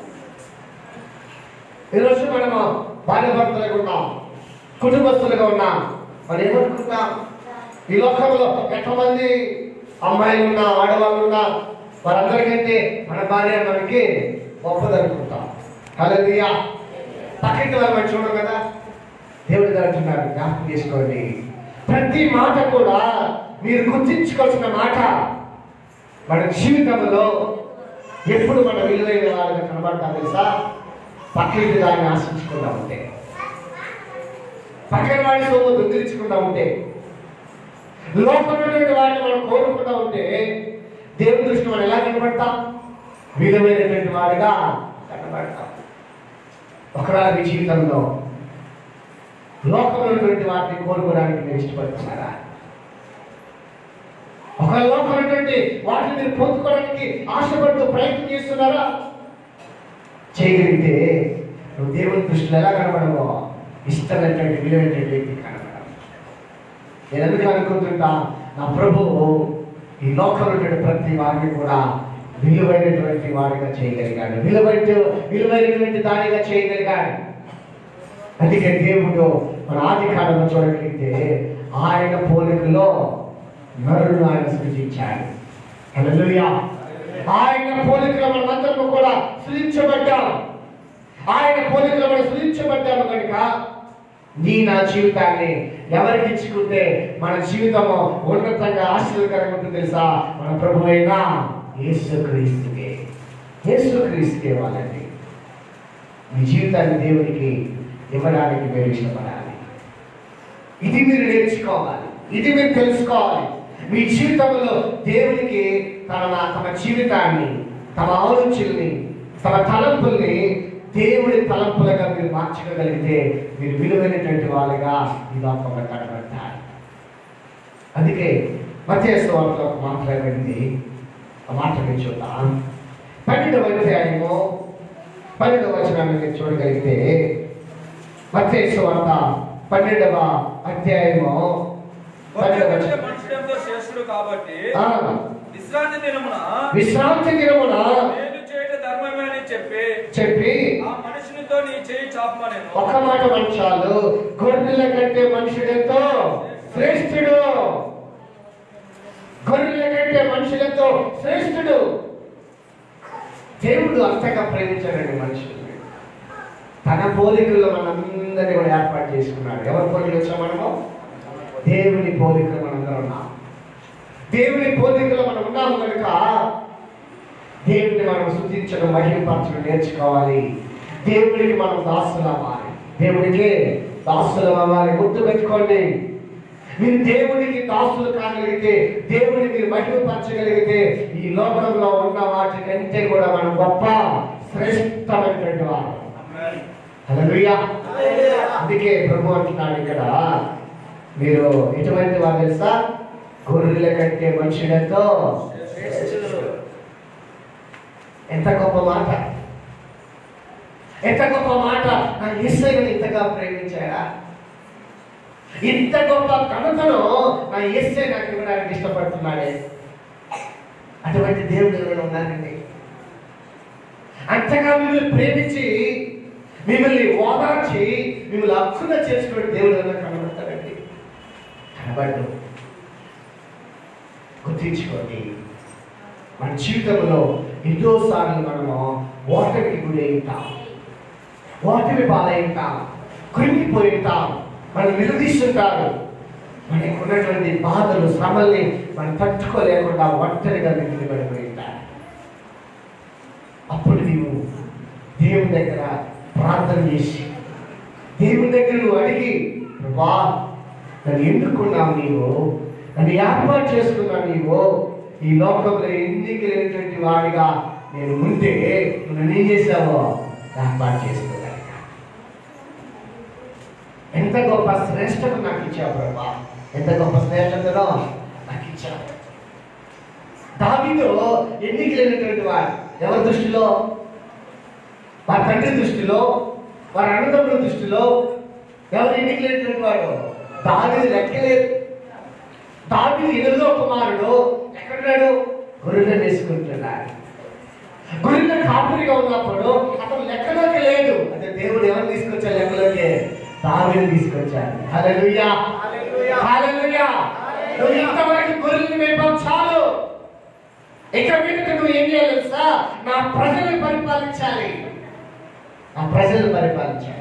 ఈరోజు మనము భార్య భర్తలుగా ఉన్నాం కుటుంబస్తులుగా ఉన్నాం మరి ఏమనుకుంటాం ఈ లోకంలో ఎంతమంది అమ్మాయిలు ఉన్నా ఆడవాళ్ళు ఉన్నా వారందరికంటే మన భార్య మనకి గొప్పదనుకుంటాం కలదియా పక్కకి వాళ్ళు మనం చూడం కదా దేవుడు అంటున్నారు జ్ఞాపకం చేసుకోండి ప్రతి మాట కూడా మీరు గుర్తించుకోవాల్సిన మాట మన జీవితంలో ఎప్పుడు మన విలువైన వాళ్ళగా కనబడతాం తెలుసా పక్కటి దాన్ని ఆశించుకుంటా ఉంటే పక్కన వాడి సొమ్ము దొంగిలించుకుంటా ఉంటే లోపలటువంటి వాడిని మనం కోరుకుంటా ఉంటే దేవుని దృష్టి మనం ఎలా కనబడతాం విలువైనటువంటి వాడిగా కనబడతాం ఒకవేళ మీ జీవితంలో లోకమైనటువంటి వాటిని కోరుకోవడానికి మీరు ఇష్టపడుతున్నారా ఒక లోకమైనటువంటి వాటిని మీరు పొందుకోవడానికి ఆశపడుతూ ప్రయత్నం చేస్తున్నారా చేయగలిగితే నువ్వు దేవుని దృష్టిలో ఎలా కనబడవో ఇష్టమైనటువంటి విలువైనటువంటి వ్యక్తి కనబడవు నేను ఎందుకు అనుకుంటుంటా నా ప్రభువు ఈ లోకంలో ఉన్నటువంటి ప్రతి వారిని కూడా విలువైనటువంటి వాడిగా చేయగలిగాడు విలువైన విలువైనటువంటి దానిగా చేయగలిగాడు అందుకే దేవుడు మన ఆది కాలంలో చూడగలిగితే ఆయన పోలికలో నరులను ఆయన సృజించాడు హల్లెలూయా ఆయన పోలికలో మనమందరం కూడా సృజించబడ్డాం ఆయన పోలికలో మనం సృజించబడ్డాము కనుక నీ నా జీవితాన్ని ఎవరికి ఇచ్చుకుంటే మన జీవితము ఉన్నతంగా ఆశీర్వకరంగా ఉంటుంది తెలుసా మన ప్రభు అయిన యేసుక్రీస్తుకే యేసుక్రీస్తుకే వాళ్ళండి మీ జీవితాన్ని దేవునికి ఇవ్వడానికి మీరు ఇష్టపడాలి ఇది మీరు నేర్చుకోవాలి ఇది మీరు తెలుసుకోవాలి మీ జీవితంలో దేవునికి తన తమ జీవితాన్ని తమ ఆలోచనల్ని తమ తలంపుల్ని దేవుడి తలంపులుగా మీరు మార్చుకోగలిగితే మీరు విలువైనటువంటి వాళ్ళుగా ఈ లోకంలో కనబడతారు అందుకే మధ్యస్థ వార్తలో ఒక మాట్లాడబడింది ఆ మాట మీరు చూద్దాం పన్నెండవ అధ్యాయము పన్నెండవ వచనాన్ని మీరు చూడగలిగితే మధ్యస్థ వార్త పన్నెండవ అధ్యాయము పన్నెండవ గొర్రె వచనం మనుషుడంతో శ్రేష్ఠుడు కాబట్టి ఆ, విశ్రాంతి దినమున విశ్రాంతి దినమున నేను చేయట ధర్మమే అని చెప్పి చెప్పి ఆ మనుషునితో నీ చేయి చాపమనేను ఒక మాట మంచాలు గొర్రెల కంటే మనుషులతో శ్రేష్ఠుడు గొర్రెల కంటే మనుషులతో శ్రేష్ఠుడు దేవుడు అంతగా ప్రేమించాడండి మనుషుల్ని తన పోలికల్లో మనందరినీ కూడా ఏర్పాటు చేసుకున్నాడు ఎవరి పోలికలు వచ్చాం మనము దేవుని పోలికలు మనందరం ఉన్నాం దేవుని పోలికలో మనం ఉన్నాము కనుక దేవుడిని మనం శుద్ధించడం మహిమపరచడం నేర్చుకోవాలి దేవుడికి మనం దాసులు అవ్వాలి దేవుడికి దాసులు అవ్వాలి గుర్తు పెట్టుకోండి మీరు దేవుడికి దాసులు కాగలిగితే దేవుడిని మీరు మహిమపరచగలిగితే ఈ లోకంలో ఉన్న వాటికంటే కూడా మనం గొప్ప శ్రేష్టమైనటువంటి వారు హల్లెలూయా అందుకే ప్రభు అంటున్నాడు ఇక్కడ మీరు ఎటువంటి వారు తెలుసా గొర్రెల కంటే మనుషులతో ఎంత గొప్ప మాట ఎంత గొప్ప మాట నా ఈశ్వరుని ఇంతగా ప్రేమించాడా ఇంత గొప్ప ఘనతను నా ఈశ్వరి నాకు ఇవ్వడానికి ఇష్టపడుతున్నాడే అటువంటి దేవుడు ఎవరైనా ఉన్నారండి అంతగా మిమ్మల్ని ప్రేమించి మిమ్మల్ని ఓదార్చి మిమ్మల్ని అక్కున చేసుకునే దేవుడు ఎవరైనా కనబడతాడండి కనబడ్డు గుర్తించుకోండి మన జీవితంలో ఎన్నోసార్లు మనము ఓటమికి గురి ఉంటాం ఓటమి పాలైంటాం కృంగిపోయి ఉంటాం మనం నిలదీస్తుంటారు మనకు ఉన్నటువంటి బాధలు శ్రమల్ని మనం తట్టుకోలేకుండా ఒంటరిగా నిలబడిపోయి ఉంటారు అప్పుడు నీవు దేవుని దగ్గర ప్రార్థన చేసి దేవుని దగ్గర నువ్వు అడిగి వా నన్ను ఎన్నుకున్నావు నీవు నన్ను ఏర్పాటు చేసుకున్నావు నీవు ఈ లోకంలో ఎన్నిక లేనటువంటి వాడిగా నేను ఉంటే నువ్వు నన్ను ఏం చేశావో ఏర్పాటు చేసుకోగలిగా ఎంత గొప్ప శ్రేష్టత నాకు ఇచ్చావు ప్రభా ఎంత గొప్ప శ్రేష్టతలో నాకు ఇచ్చావు దావిలో ఎన్నిక లేనటువంటి వాడు ఎవరి దృష్టిలో వారి తండ్రి దృష్టిలో వారి అన్నదమ్ముల దృష్టిలో ఎవరు ఎన్నిక లేనటువంటి వాడు దావిది లెక్కలేదు దావిది ఎనిమిదో కుమారుడు ఎక్కడున్నాడు గొర్రెలు వేసుకుంటున్నాడు గొర్రెల కాపురిగా ఉన్నప్పుడు అతను లెక్కలోకి లేదు అంటే దేవుడు ఎవరు తీసుకొచ్చారు లెక్కలోకి దావిని తీసుకొచ్చాడు హల్లెలూయా హల్లెలూయా. హల్లెలూయా నువ్వు ఇంతవరకు గొర్రెల్ని మేపం చాలు ఇక మీదట నువ్వు ఏం చేయాలి తెలుసా నా ప్రజల్ని పరిపాలించాలి నా ప్రజలను పరిపాలించాలి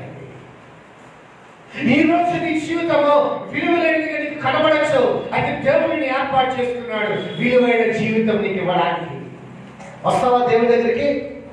ఈ రోజు నీ జీవితంలో విలువలేనిదిగా నీకు కనబడచ్చు అయితే దేవుడిని ఏర్పాటు చేసుకున్నాడు విలువైన జీవితం నీకు ఇవ్వడానికి వస్తావా దేవుడి దగ్గరికి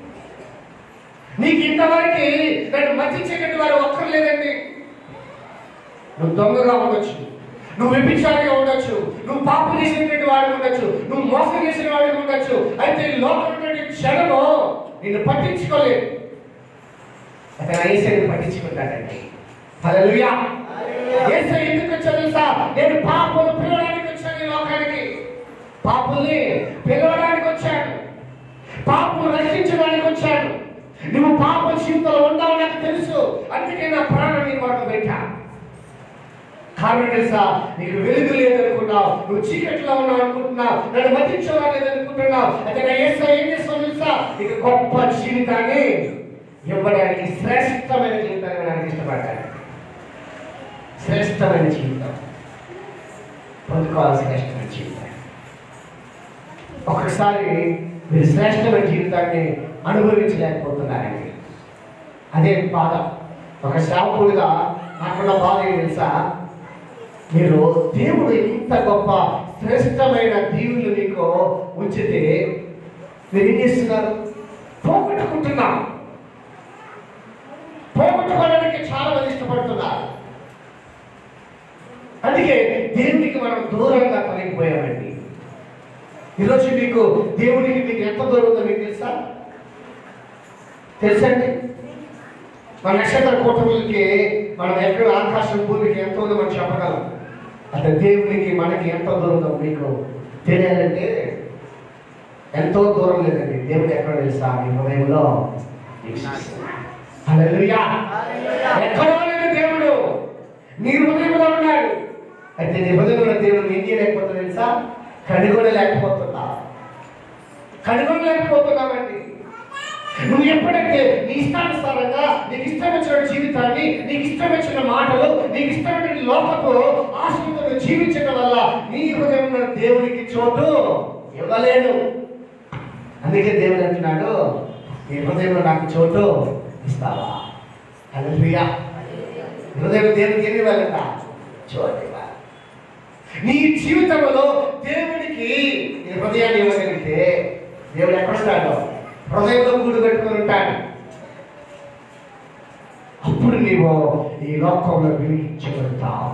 నీకు ఇంతవరకు నన్ను మర్చించేటువంటి వారు ఒక్కర్లేదండి నువ్వు దొంగగా ఉండొచ్చు నువ్వు వ్యభిచారిగా ఉండొచ్చు నువ్వు పాపం చేసినటువంటి వాడు ఉండొచ్చు నువ్వు మోసం చేసిన వాడు ఉండొచ్చు అయితే ఈ లోకంలో ఉన్నటువంటి క్షణము నిన్ను పట్టించుకోలేదు అతను ఏసైని పట్టించుకుంటాడండి హల్లెలూయా ఏసై ఎందుకు వచ్చాడు తెలుసా నేను పాపను పిలవడానికి వచ్చాను ఈ లోకానికి పాపుల్ని పిలవడానికి వచ్చాను పాపను రక్షించడానికి వచ్చాను నువ్వు పాప జీవితంలో ఉన్నావు నాకు తెలుసు అందుకే నా ప్రాణం నీ మాట పెట్టా కారణం తెలుసా నీకు వెలుగు లేదనుకున్నావు నువ్వు చీకట్లో ఉన్నావు అనుకుంటున్నావు నన్ను మతించవాలేదనుకుంటున్నావు అయితే నా ఏసై ఏం చేస్తావు తెలుసా నీకు గొప్ప జీవితాన్ని ఇవ్వడానికి శ్రేష్టమైన జీవితాన్ని ఇవ్వడానికి ఇష్టపడ్డాను శ్రేష్టమైన జీవితం పొందుకోవాలి శ్రేష్టమైన జీవితం ఒక్కసారి మీరు శ్రేష్టమైన జీవితాన్ని అనుభవించలేకపోతున్నారండి అదే బాధ ఒక సేవకుడిగా నాకున్న బాధ ఏం తెలుసా మీరు దేవుడు ఇంత గొప్ప శ్రేష్టమైన దీవులు మీకు ఉంచితే మీరు ఏం చేస్తున్నారు పోగొట్టుకుంటున్నారు పోగొట్టుకోవడానికి చాలా మంది ఇష్టపడుతున్నారు అందుకే దేవునికి మనం దూరంగా తొలగిపోయామండి ఈరోజు మీకు దేవునికి మీకు ఎంత దూరం ఉందో మీకు తెలుసా తెలుసండి మన నక్షత్ర కూటములకి మనం ఎక్కడ ఆకాశం భూమికి ఎంత ఉందో మనం చెప్పగలం అంటే దేవునికి మనకి ఎంత దూరం ఉందో మీకు తెలియాలంటే ఎంతో దూరం లేదండి దేవుడు ఎక్కడ తెలుసా మీ హృదయంలో హల్లెలూయా ఎక్కడో లేదు దేవుడు నీ హృదయంలో ఉన్నాడు అయితే నీ హృదయంలో ఉన్న దేవుడు ఏం చేయలేకపోతున్నా తెలుసా కనుగొన లేకపోతున్నా కనుగొన లేకపోతున్నామండి నువ్వు ఎప్పుడైతే నీ ఇష్టానుసారంగా నీకు ఇష్టం వచ్చిన జీవితాన్ని నీకు ఇష్టం వచ్చిన మాటలు నీకు ఇష్టమైన లోకపు ఆశలతో నువ్వు జీవించడం వల్ల నీ హృదయంలో దేవునికి చోటు ఇవ్వలేదు అందుకే దేవుడు అంటున్నాడు నీ హృదయంలో నాకు చోటు ఇస్తావా హల్లెలూయా హృదయం దేవునికి ఏమి ఇవ్వాలంట చోటు ఇవ్వాలి నీ జీవితంలో దేవునికి నీ హృదయాన్ని ఇవ్వగలిగితే దేవుడు ఎక్కడుంటాడు హృదయంలో కూడు పెట్టుకొని ఉంటాడు అప్పుడు నీవు ఈ లోకంలో వెలిగించబడతావు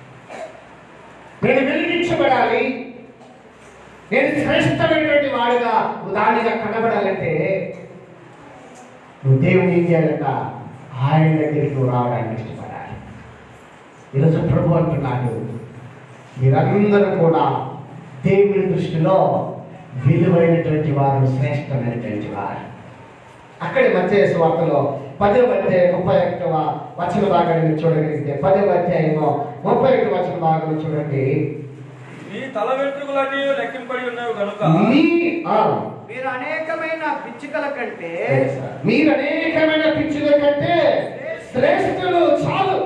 నేను వెలిగించబడాలి నేను శ్రేష్టమైనటువంటి వాడుగా ఉదాహరణగా కనబడాలంటే నువ్వు దేవుని ఏం చేయాలంట ఆయన దగ్గరికి నువ్వు రావడానికి ఇష్టపడాలి ఈరోజు ప్రభు అంటున్నాడు మీరందరూ కూడా దేవుని దృష్టిలో విలువైనటువంటి వారు శ్రేష్టమైనటువంటి వారు అక్కడి మధ్య వార్తలో పదో అధ్యాయం ముప్పై ఒకటవ వచన భాగాన్ని మీరు చూడగలిగితే పదో అధ్యాయము ముప్పై ఒకటి వచన భాగం చూడండి నీ తల వెంట్రుకలన్నీ లెక్కింపడి ఉన్నవి కనుక మీ ఆ, మీరు అనేకమైన పిచ్చుకల కంటే మీరు అనేకమైన పిచ్చుల కంటే శ్రేష్ఠులు చాలు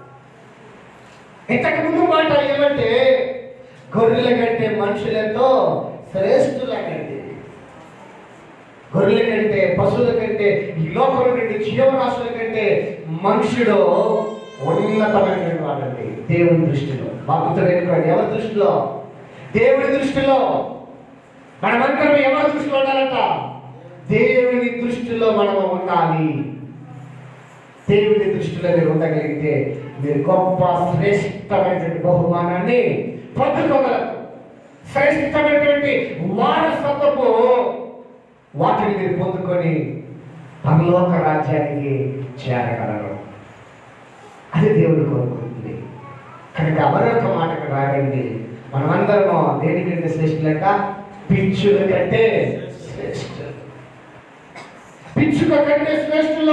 ఇంతకు ముందు మాట ఏమంటే గొర్రెల కంటే మనుషులతో శ్రేష్ఠుల కంటే గొర్రెల కంటే పశువుల కంటే ఈ లోకం కంటే జీవరాశుల కంటే మనుషుడు ఉన్నతమైనటువంటి వాడండి దేవుని దృష్టిలో భక్తుడైనటువంటి ఎవరి దృష్టిలో దేవుని దృష్టిలో మనమందరం ఎవరి దృష్టిలో ఉండాలంట దేవుని దృష్టిలో మనము ఉండాలి దేవుని దృష్టిలో మీరు ఉండగలిగితే మీరు గొప్ప శ్రేష్టమైనటువంటి బహుమానాన్ని పొందుకోగలరు శ్రేష్టమైనటువంటి వారసత్వపు వాటిని మీరు పొందుకొని పరలోక రాజ్యానికి చేరగలరు అది దేవుడు కోరుకుంటుంది కనుక మరొక మాటకు రాగండి మనమందరము దేనికంటే శ్రేష్ఠులట పిచ్చుల కంటే శ్రేష్ఠులు పిచ్చుక కంటే శ్రేష్ఠులు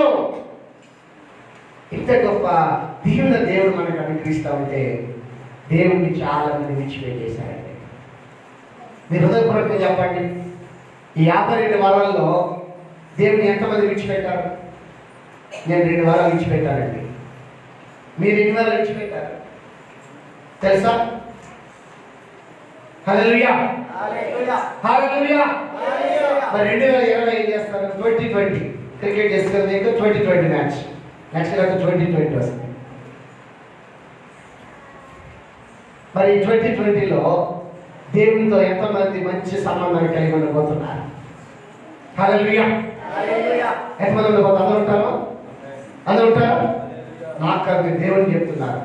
ఇంత గొప్ప దీవుల దేవుడు మనకు అనుగ్రహిస్తా ఉంటే దేవుడిని చాలా మంది విడిచిపెట్టేశారండి మీరు హృదయపూర్వకంగా చెప్పండి ఈ యాభై రెండు వారాల్లో దేవుని ఎంతమంది విడిచిపెట్టారు నేను రెండు వారాలు విడిచిపెట్టానండి మీరు ఎన్ని వారాలు విడిచిపెట్టారు తెలుసా హల్లెలూయా హల్లెలూయా. హల్లెలూయా హల్లెలూయా. మరి రెండు వేల ఇరవై ఏం చేస్తారు ట్వంటీ ట్వంటీ క్రికెట్ చేస్తారు మీకు twenty twenty match next year twenty twenty వస్తుంది మరి ట్వంటీ ట్వంటీలో దేవునితో ఎంతమంది మంచి సంబంధాన్ని కలిగి ఉండబోతున్నారు హల్లెలూయా హల్లెలూయా. ఎంతమంది ఉండబోతున్నారు అందరూ ఉంటారు అందరూ ఉంటారు నాకు కాదు, మీరు దేవుని చెప్తున్నారు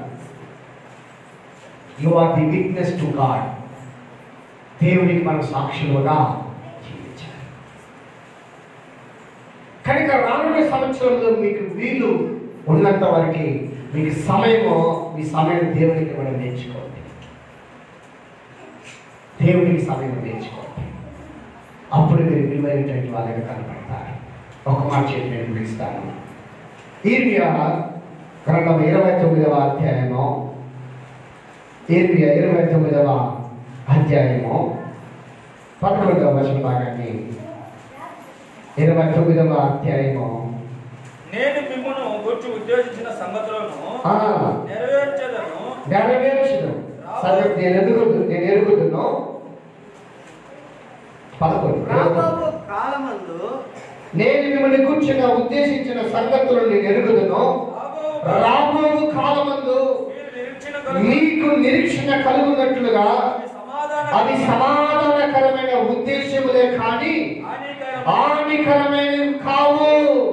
you are the witness to God దేవునికి మనం సాక్షులుగా జీవించాలి కనుక రానున్న సంవత్సరంలో మీకు వీలు ఉన్నంత వరకు మీకు సమయము మీ సమయం దేవునికి ఇవ్వడం నేర్చుకోండి దేవునికి సమయం నేర్చుకోండి అప్పుడు మీరు విలువైనటువంటి వాళ్ళగా కనపడతారు ఒక మాట చెప్పి నేను పిలుస్తాను ఈర్మియా గ్రంథం ఇరవై తొమ్మిదవ అధ్యాయము ఈర్మియా ఇరవై తొమ్మిదవ అధ్యాయము పదకొండవ వచన భాగాన్ని ఇరవై తొమ్మిదవ అధ్యాయము నేను మిమ్మల్ని గుర్చి ఉద్దేశించిన సంగతులను ఆ, నెరవేర్చదను నెరవేర్చును సరే నేను ఎదుగు నేను ఎరుగుదును పదకొండు రాబోవు కాలమందు నేను మిమ్మల్ని కూర్చున్న ఉద్దేశించిన సంగతులను నేను ఎరుగుదును రాబోవు రాబోవు కాలమందు మీరు నిరీక్షణ కలుగు మీకు నిరీక్షణ కలుగున్నట్లుగా అవి సమాధాన అవి సమాధానకరమైన ఉద్దేశములే కానీ హానికరమైన హానికరమైనవి కావు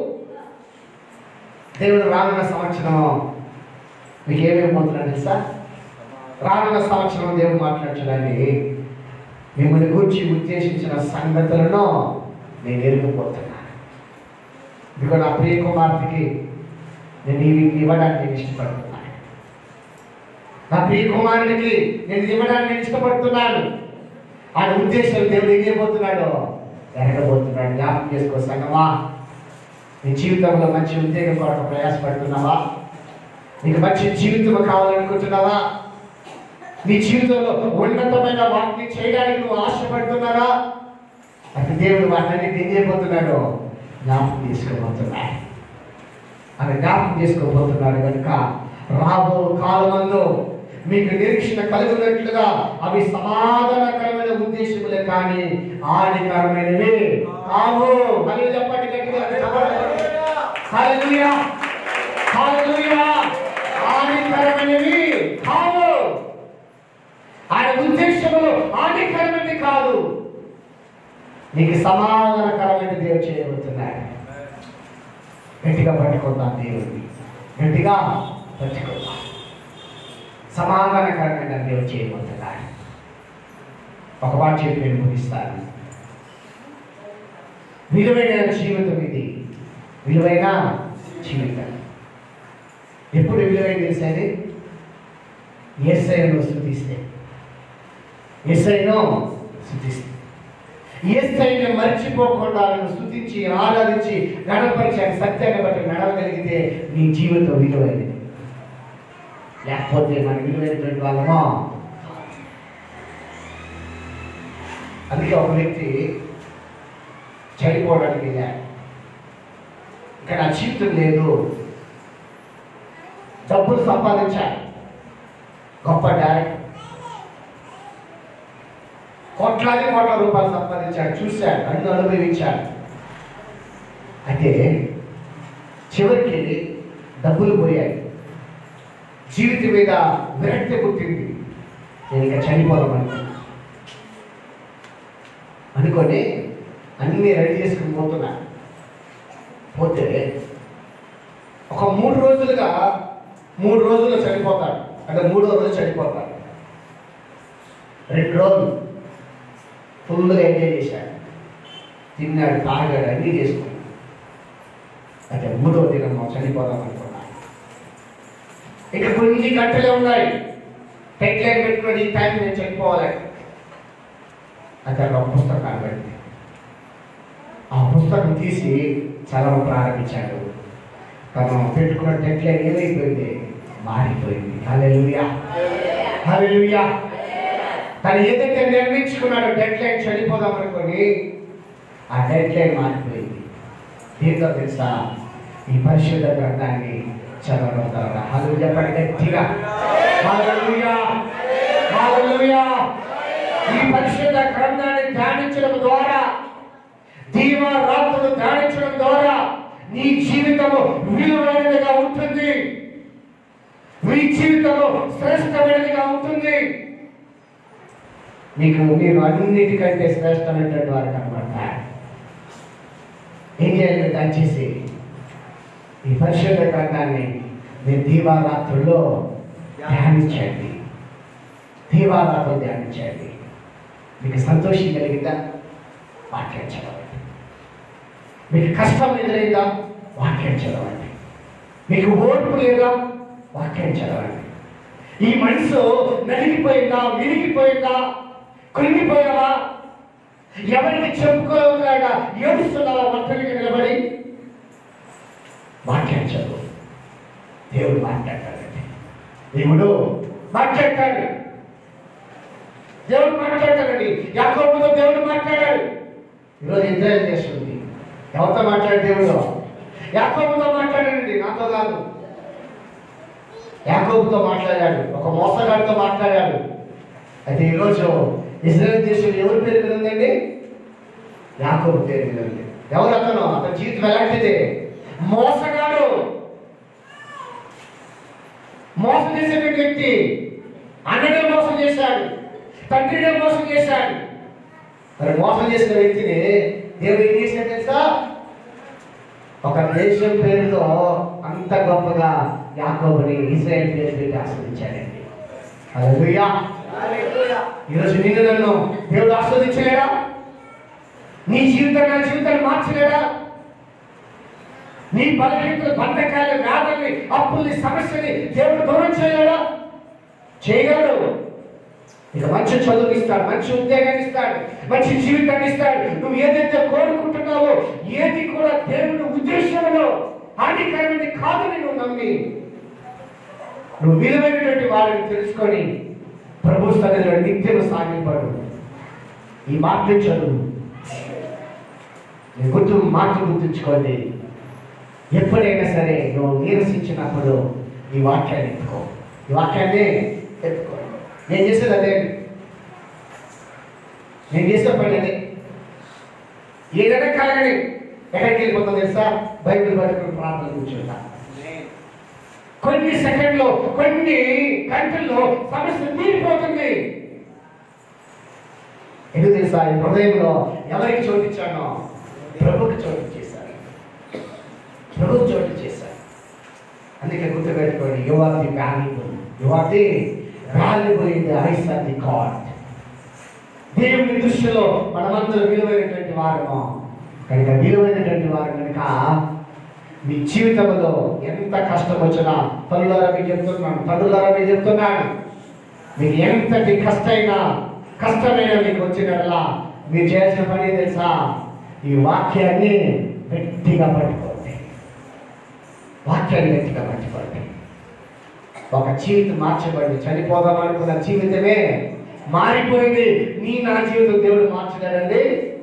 దేవుడు రానున్న సంవత్సరం మీకు ఏమేమి పోతున్నాడు తెలుసా రానున్న సంవత్సరం దేవుడు మాట్లాడుతున్నాడని మిమ్మల్ని గురించి ఉద్దేశించిన సంగతులను నేను ఎరిగిపోతున్నాను ఇదిగో నా ప్రియ కుమార్తెకి నేను ఇవి ఇవ్వడానికి నేను ఇష్టపడుతున్నాను నా ప్రియ కుమారుడికి నేను ఇవ్వడానికి నేను ఇష్టపడుతున్నాను ఆయన ఉద్దేశం దేవుడు ఏం చేయబోతున్నాడు ఎరగబోతున్నాడు జ్ఞాపకం చేసుకో సంగమా నీ జీవితంలో మంచి ఉద్యోగం కొరకు ప్రయాసపడుతున్నావా నీకు మంచి జీవితం కావాలనుకుంటున్నావా నీ జీవితంలో ఉన్నతమైన వాటిని చేయడానికి నువ్వు ఆశపడుతున్నారా అది దేవుడు వాటిని ఏం చేయబోతున్నాడు జ్ఞాపకం తీసుకోబోతున్నాడు అని జ్ఞాపకం చేసుకోబోతున్నాడు కనుక రాబో కాలమందు మీకు నిరీక్షణ కలిగినట్లుగా అవి సమాధానకరమైన ఉద్దేశములే కానీ హానికరమైనవి కావు మళ్ళీ చెప్పండి గట్టిగా హల్లెలూయా హల్లెలూయా హానికరమైనవి కావు ఆయన ఉద్దేశములు హానికరమైనది కాదు నీకు సమాధానకరమైన దేవుడు చేయబోతున్నాడు గట్టిగా పట్టుకుందాం దేవుడిని గట్టిగా పట్టుకుందాం సమాధానకరమైన దేవుడు చేయబోతున్నాడు ఒక మాట చెప్పి నేను ముగిస్తాను విలువైన జీవితం ఇది విలువైన జీవితం ఎప్పుడు విలువైన తెలిసేది ఎస్ఐను స్థుతిస్తే ఎస్ఐను స్థుతిస్తే ఏసైని మర్చిపోకుండా నువ్వు స్థుతించి ఆరాధించి గణపరిచి ఆయన సత్యాన్ని బట్టి నడవగలిగితే నీ జీవితం విలువైనది లేకపోతే మన విలువైనటువంటి వాళ్ళమో అందుకే ఒక వ్యక్తి చనిపోవడానికి వెళ్ళాడు ఇక్కడ నా జీవితం లేదు డబ్బులు సంపాదించాడు గొప్ప డైరెక్టర్ కోట్లాది కోట్ల రూపాయలు సంపాదించాడు చూశాడు అన్ని అనుభవించాడు అయితే చివరికి డబ్బులు పోయాయి జీవితం మీద విరక్తి పుట్టింది నేను ఇక చనిపోదామని అనుకొని అన్ని రెడీ చేసుకుని పోతున్నా పోతే ఒక మూడు రోజులుగా మూడు రోజులు చనిపోతాడు అంటే మూడో రోజు చనిపోతాడు రెండు రోజులు ఫుల్గా ఎంజాయ్ చేశాడు తిన్నాడు తాగాడు అన్నీ చేసుకున్నాడు అయితే మూడో దినం మనం చనిపోదాం అనుకున్నాడు ఇక కొన్ని గంటలే ఉన్నాయి టెక్ లైన్ పెట్టుకుని ఈ టైం నేను చనిపోవాలి అతను ఒక పుస్తకాన్ని పెట్టి ఆ పుస్తకం తీసి చదవడం ప్రారంభించాడు తను పెట్టుకున్న టెక్ లైన్ ఏమైపోయింది మారిపోయింది హల్లెలూయా హల్లెలూయా తను ఏదైతే నిర్మించుకున్నాడో డెడ్ లైన్ చనిపోదాం అనుకొని ఆ డెడ్ లైన్ మారిపోయింది దీంతో తెలుసా ఈ పరిశుద్ధ గ్రంథాన్ని చదవడం ద్వారా హలు చెప్పండి గట్టిగా హల్లెలూయా హల్లెలూయా ఈ పరిశుద్ధ గ్రంథాన్ని ధ్యానించడం ద్వారా దీవ రాత్రులు ధ్యానించడం ద్వారా నీ జీవితము విలువైనదిగా ఉంటుంది నీ జీవితము శ్రేష్టమైనదిగా ఉంటుంది మీకు మీరు అన్నిటికంటే శ్రేష్టమైనటువంటి వారు కనబడతారు ఏం చేయాలి దయచేసి ఈ పరిశుద్ధ గ్రంథాన్ని మీరు దీవారాత్రుల్లో ధ్యానించండి దీవారాత్రులు ధ్యానించండి మీకు సంతోషం కలిగిందా వాక్యం చదవండి మీకు కష్టం ఎదురైందా వాక్యం చదవండి మీకు ఓర్పు లేదా వాక్యం చదవండి ఈ మనసు నలిగిపోయిందా విరిగిపోయిందా కృంగిపోయావా ఎవరికి చెప్పుకోలేక ఏడుస్తున్నావా ఒంటరిగా నిలబడి వాక్యం చదువు దేవుడు మాట్లాడతాడండి దేవుడు మాట్లాడతాడు దేవుడు మాట్లాడతాడండి యాకోబుతో దేవుడు మాట్లాడాడు ఈరోజు ఇజ్రాయల్ చేస్తుంది ఎవరితో మాట్లాడే దేవుడు యాకోబుతో మాట్లాడాడండి నాతో కాదు యాకోబుతో మాట్లాడాడు ఒక మోసగాడితో మాట్లాడాడు అయితే ఈరోజు ఇజ్రాయల్ దేశంలో ఎవరి పేరు మీద ఉందండి యాకోబు పేరు మీద ఉంది ఎవరు అతను అతని జీవితం ఎలాంటిది మోసగాడు మోసం చేసేటువంటి వ్యక్తి అన్నడే మోసం చేశాడు తండ్రినే మోసం చేశాడు మరి మోసం చేసిన వ్యక్తిని దేవుడు ఏం చేశాడు తెలుసా ఒక దేశం పేరుతో అంత గొప్పగా యాకోబుని ఇజ్రాయెల్ పేరు పెట్టి ఆస్వాదించాడండి హల్లెలూయా హల్లెలూయా ఈరోజు నిన్ను నన్ను దేవుడు ఆస్వాదించలేడా నీ జీవితం నా జీవితాన్ని మార్చలేడా నీ బలహీనతలు బంధకాలు వ్యాధుల్ని సమస్యని దేవుడు దూరం చేయలేడా చేయగలడు ఇక మంచి చదువు ఇస్తాడు మంచి ఉద్యోగాన్ని ఇస్తాడు మంచి జీవితాన్ని ఇస్తాడు నువ్వు ఏదైతే కోరుకుంటున్నావో ఏది కూడా దేవుని ఉద్దేశంలో హానికరమైనది కాదని నువ్వు నమ్మి నువ్వు విలువైనటువంటి వారిని తెలుసుకొని ప్రభు సన్నిధిలో నిత్యం సాగిపడు ఈ మాటలు చదువు నీ గుర్తు మాటలు గుర్తుంచుకోండి ఎప్పుడైనా సరే నువ్వు నీరసించినప్పుడు ఈ వాక్యాన్ని ఎత్తుకో ఈ వాక్యాన్ని ఎత్తుకో నేను చేసేది అదే నేను చేసే పని అదే ఏదైనా కలగని ఎక్కడికి వెళ్ళిపోతుందో తెలుసా బైబిల్ పట్టుకుని ప్రార్థన కూర్చుంటా కొన్ని సెకండ్లో కొన్ని గంటల్లో సమస్య తీరిపోతుంది ఎందుకు తెలుసా ఈ హృదయంలో ఎవరికి చోటిచ్చానో ప్రభుకి చోటు చేశాను ప్రభుకి చోటు చేశాను అందుకే గుర్తుపెట్టుకోండి you are the valuable you are the valuable in the eyes of the God దేవుని దృష్టిలో మనమందరం విలువైనటువంటి వారము కనుక విలువైనటువంటి వారు కనుక మీ జీవితంలో ఎంత కష్టం వచ్చినా తల్లులారా మీకు చెప్తున్నాను తల్లులారా మీకు చెప్తున్నాను మీకు ఎంతటి కష్టమైనా కష్టమైన మీకు వచ్చినట్లా మీరు చేయాల్సిన పని ఏం తెలుసా ఈ వాక్యాన్ని గట్టిగా పట్టుకోండి వాక్యాన్ని గట్టిగా పట్టుకోండి ఒక జీవితం మార్చబడింది చనిపోదాం అనుకున్న జీవితమే మారిపోయింది నీ నా జీవితం దేవుడు మార్చలేదండి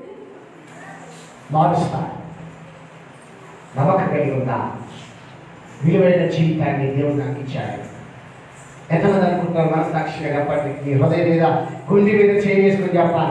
మారుస్తాడు నమ్మకం కలిగి ఉందా విలువైన జీవితాన్ని దేవుడు నాకు ఇచ్చాడు ఎంతమంది అనుకుంటున్నారు మనసాక్షిగా చెప్పండి మీ హృదయం మీద గుండె మీద చేయి వేసుకుని చెప్పాలి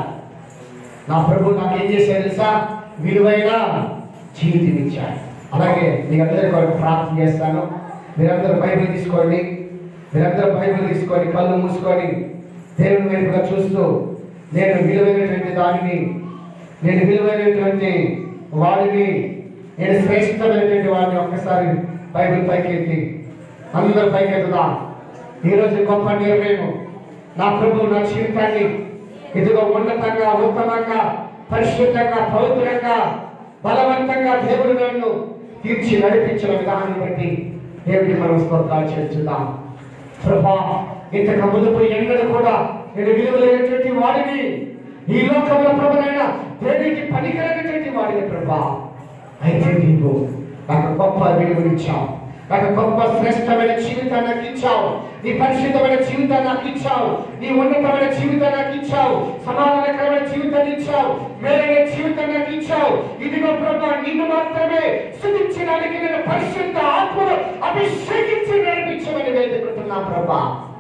నా ప్రభు నాకు ఏం చేశాడు తెలుసా విలువైన జీవితం ఇచ్చాడు అలాగే మీ అందరి కొరకు ప్రార్థన చేస్తాను మీరందరూ బైబిల్ తీసుకోండి మీరందరూ బైబిల్ తీసుకొని కళ్ళు మూసుకొని దేవుని వైపుగా చూస్తూ నేను విలువైనటువంటి దానిని నేను విలువైనటువంటి వాడిని నేను శ్రేష్టమైనటువంటి వాడిని ఒక్కసారి బైబిల్ పైకి ఎత్తి అందరూ పైకి ఎత్తుదా ఈరోజు గొప్ప నిర్ణయం నా ప్రభు నా జీవితాన్ని ఇదిగో ఉన్నతంగా ఉత్తమంగా పరిశుద్ధంగా పవిత్రంగా బలవంతంగా దేవుడు నన్ను తీర్చి నడిపించిన విధానాన్ని బట్టి దేవుడికి మనం స్తోత్రాలు చేస్తున్నాం ప్రభా ఇంతకు మునుపు ఎన్నడూ కూడా నేను విలువలేనటువంటి వాడిని ఈ లోకంలో ప్రభునైనా దేనికి పనికిరనటువంటి వాడిని ప్రభా అయితే నీవు నాకు గొప్ప విలువనిచ్చావు నాకు గొప్ప శ్రేష్టమైన జీవితాన్ని నాకు ఇచ్చావు నీ పరిశుద్ధమైన జీవితాన్ని నాకు ఇచ్చావు నీ ఉన్నతమైన జీవితాన్ని నాకు ఇచ్చావు సమాధానకరమైన జీవితాన్ని ఇచ్చావు మేలైన జీవితాన్ని నాకు ఇచ్చావు ఇదిగో ప్రభా నిన్ను మాత్రమే స్థుతించడానికి నేను పరిశుద్ధ ఆత్మను అభిషేకించి నడిపించమని వేడుకుంటున్నా ప్రభా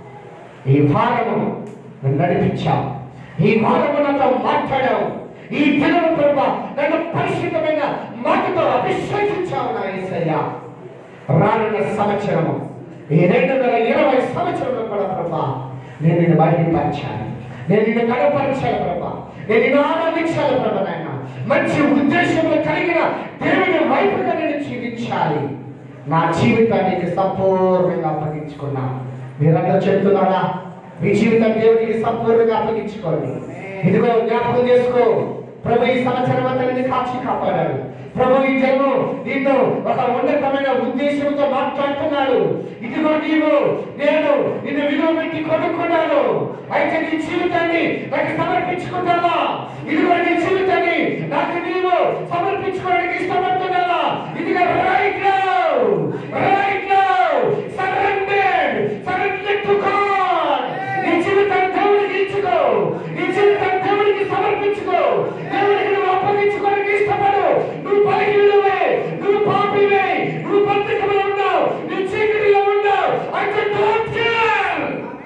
ఈ భారము నన్ను నడిపించావు ఈ భారము నాతో మాట్లాడావు ఈ దినము ప్రభా నన్ను పరిశుద్ధమైన మాటతో అభిషేకించావు నా యేసయ్యా రానున్న సంవత్సరము ఈ రెండు వేల ఇరవై సంవత్సరంలో కూడా ప్రభా నేను నిన్ను మహిళపరచాలి నేను నిన్ను కనపరచాలి ప్రభా నేను నిన్ను ఆనందించాలి ప్రభా నాయన మంచి ఉద్దేశంలో కలిగిన దేవుని వైపుగా నేను జీవించాలి నా జీవితానికి సంపూర్ణంగా అప్పగించుకున్నా మీరందరూ చెప్తున్నారా మీ జీవితం దేవునికి సంపూర్ణంగా అప్పగించుకోండి ఇదిగో జ్ఞాపకం చేసుకో ప్రభు ఈ సంవత్సరం అంతా నిన్ను కాచి కాపాడాడు ప్రభు ఈ జన్మ నీతో ఒక ఉన్నతమైన ఉద్దేశంతో మాట్లాడుతున్నాడు ఇదిగో నీవు నేను నిన్ను విలువ పెట్టి కొనుక్కున్నాను అయితే నీ జీవితాన్ని నాకు సమర్పించుకుంటావా ఇదిగో నీ జీవితాన్ని నాకు నీవు సమర్పించుకోవడానికి ఇష్టపడుతున్నావా ఇదిగో right now right now surrender surrender to God నీ జీవితాన్ని దేవునికి ఇచ్చుకో నీ జీవితాన్ని దేవునికి సమర్పించుకో దేవునికి నువ్వు అప్పగించుకోవడానికి ఇష్టపడు నువ్వు బలహీనులవే నువ్వు పాపివే నువ్వు బద్ధకములో ఉన్నావు నువ్వు చీకటిలో ఉన్నావు అయితే డోంట్ కేర్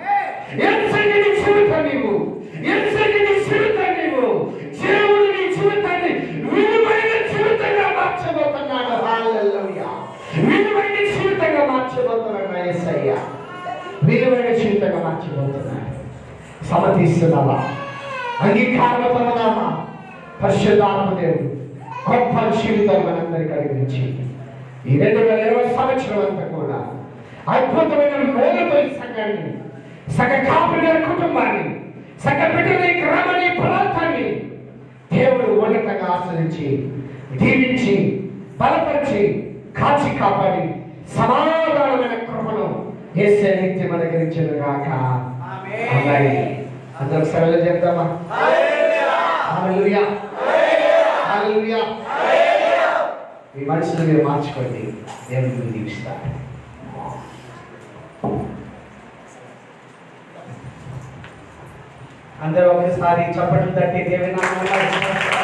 ఎంతసేపు నీ జీవితం నీవు ఎంతసేపు నీ జీవితం నీవు దేవుడు నీ జీవితాన్ని విలువైన జీవితంగా మార్చబోతున్నాడు హల్లెలూయా విలువైన జీవితంగా మార్చబోతున్నాడు నా యేసయ్య విలువైన జీవితంగా మార్చబోతున్నాడు సమర్థిస్తున్నావా అంగీకారంతో ఉన్నామా పరిశుద్ధాత్మదేవుడు గొప్ప జీవితం మనందరికీ కలిగించి ఈ రెండు వేల ఇరవై సంవత్సరం అంతా కూడా అద్భుతమైన మేలుతో ఈ సంఘాన్ని సగ కాపుల కుటుంబాన్ని సగ బిడ్డల ఈ గ్రామాన్ని ఈ ప్రాంతాన్ని దేవుడు ఉన్నతంగా ఆశ్రయించి దీవించి బలపరిచి కాచి కాపాడి సమాధానమైన కృపను ఏసే నిత్యం అనుగ్రహించిన గాక ఆమేన్. అందరూ సరళ చెప్తామా హల్లెలూయా హల్లెలూయా మీ మనసును మీరు మార్చుకోండి దేవుని మీరు దీవిస్తారు అందరూ ఒకసారి చప్పట్లు తట్టి దేవుని నామములో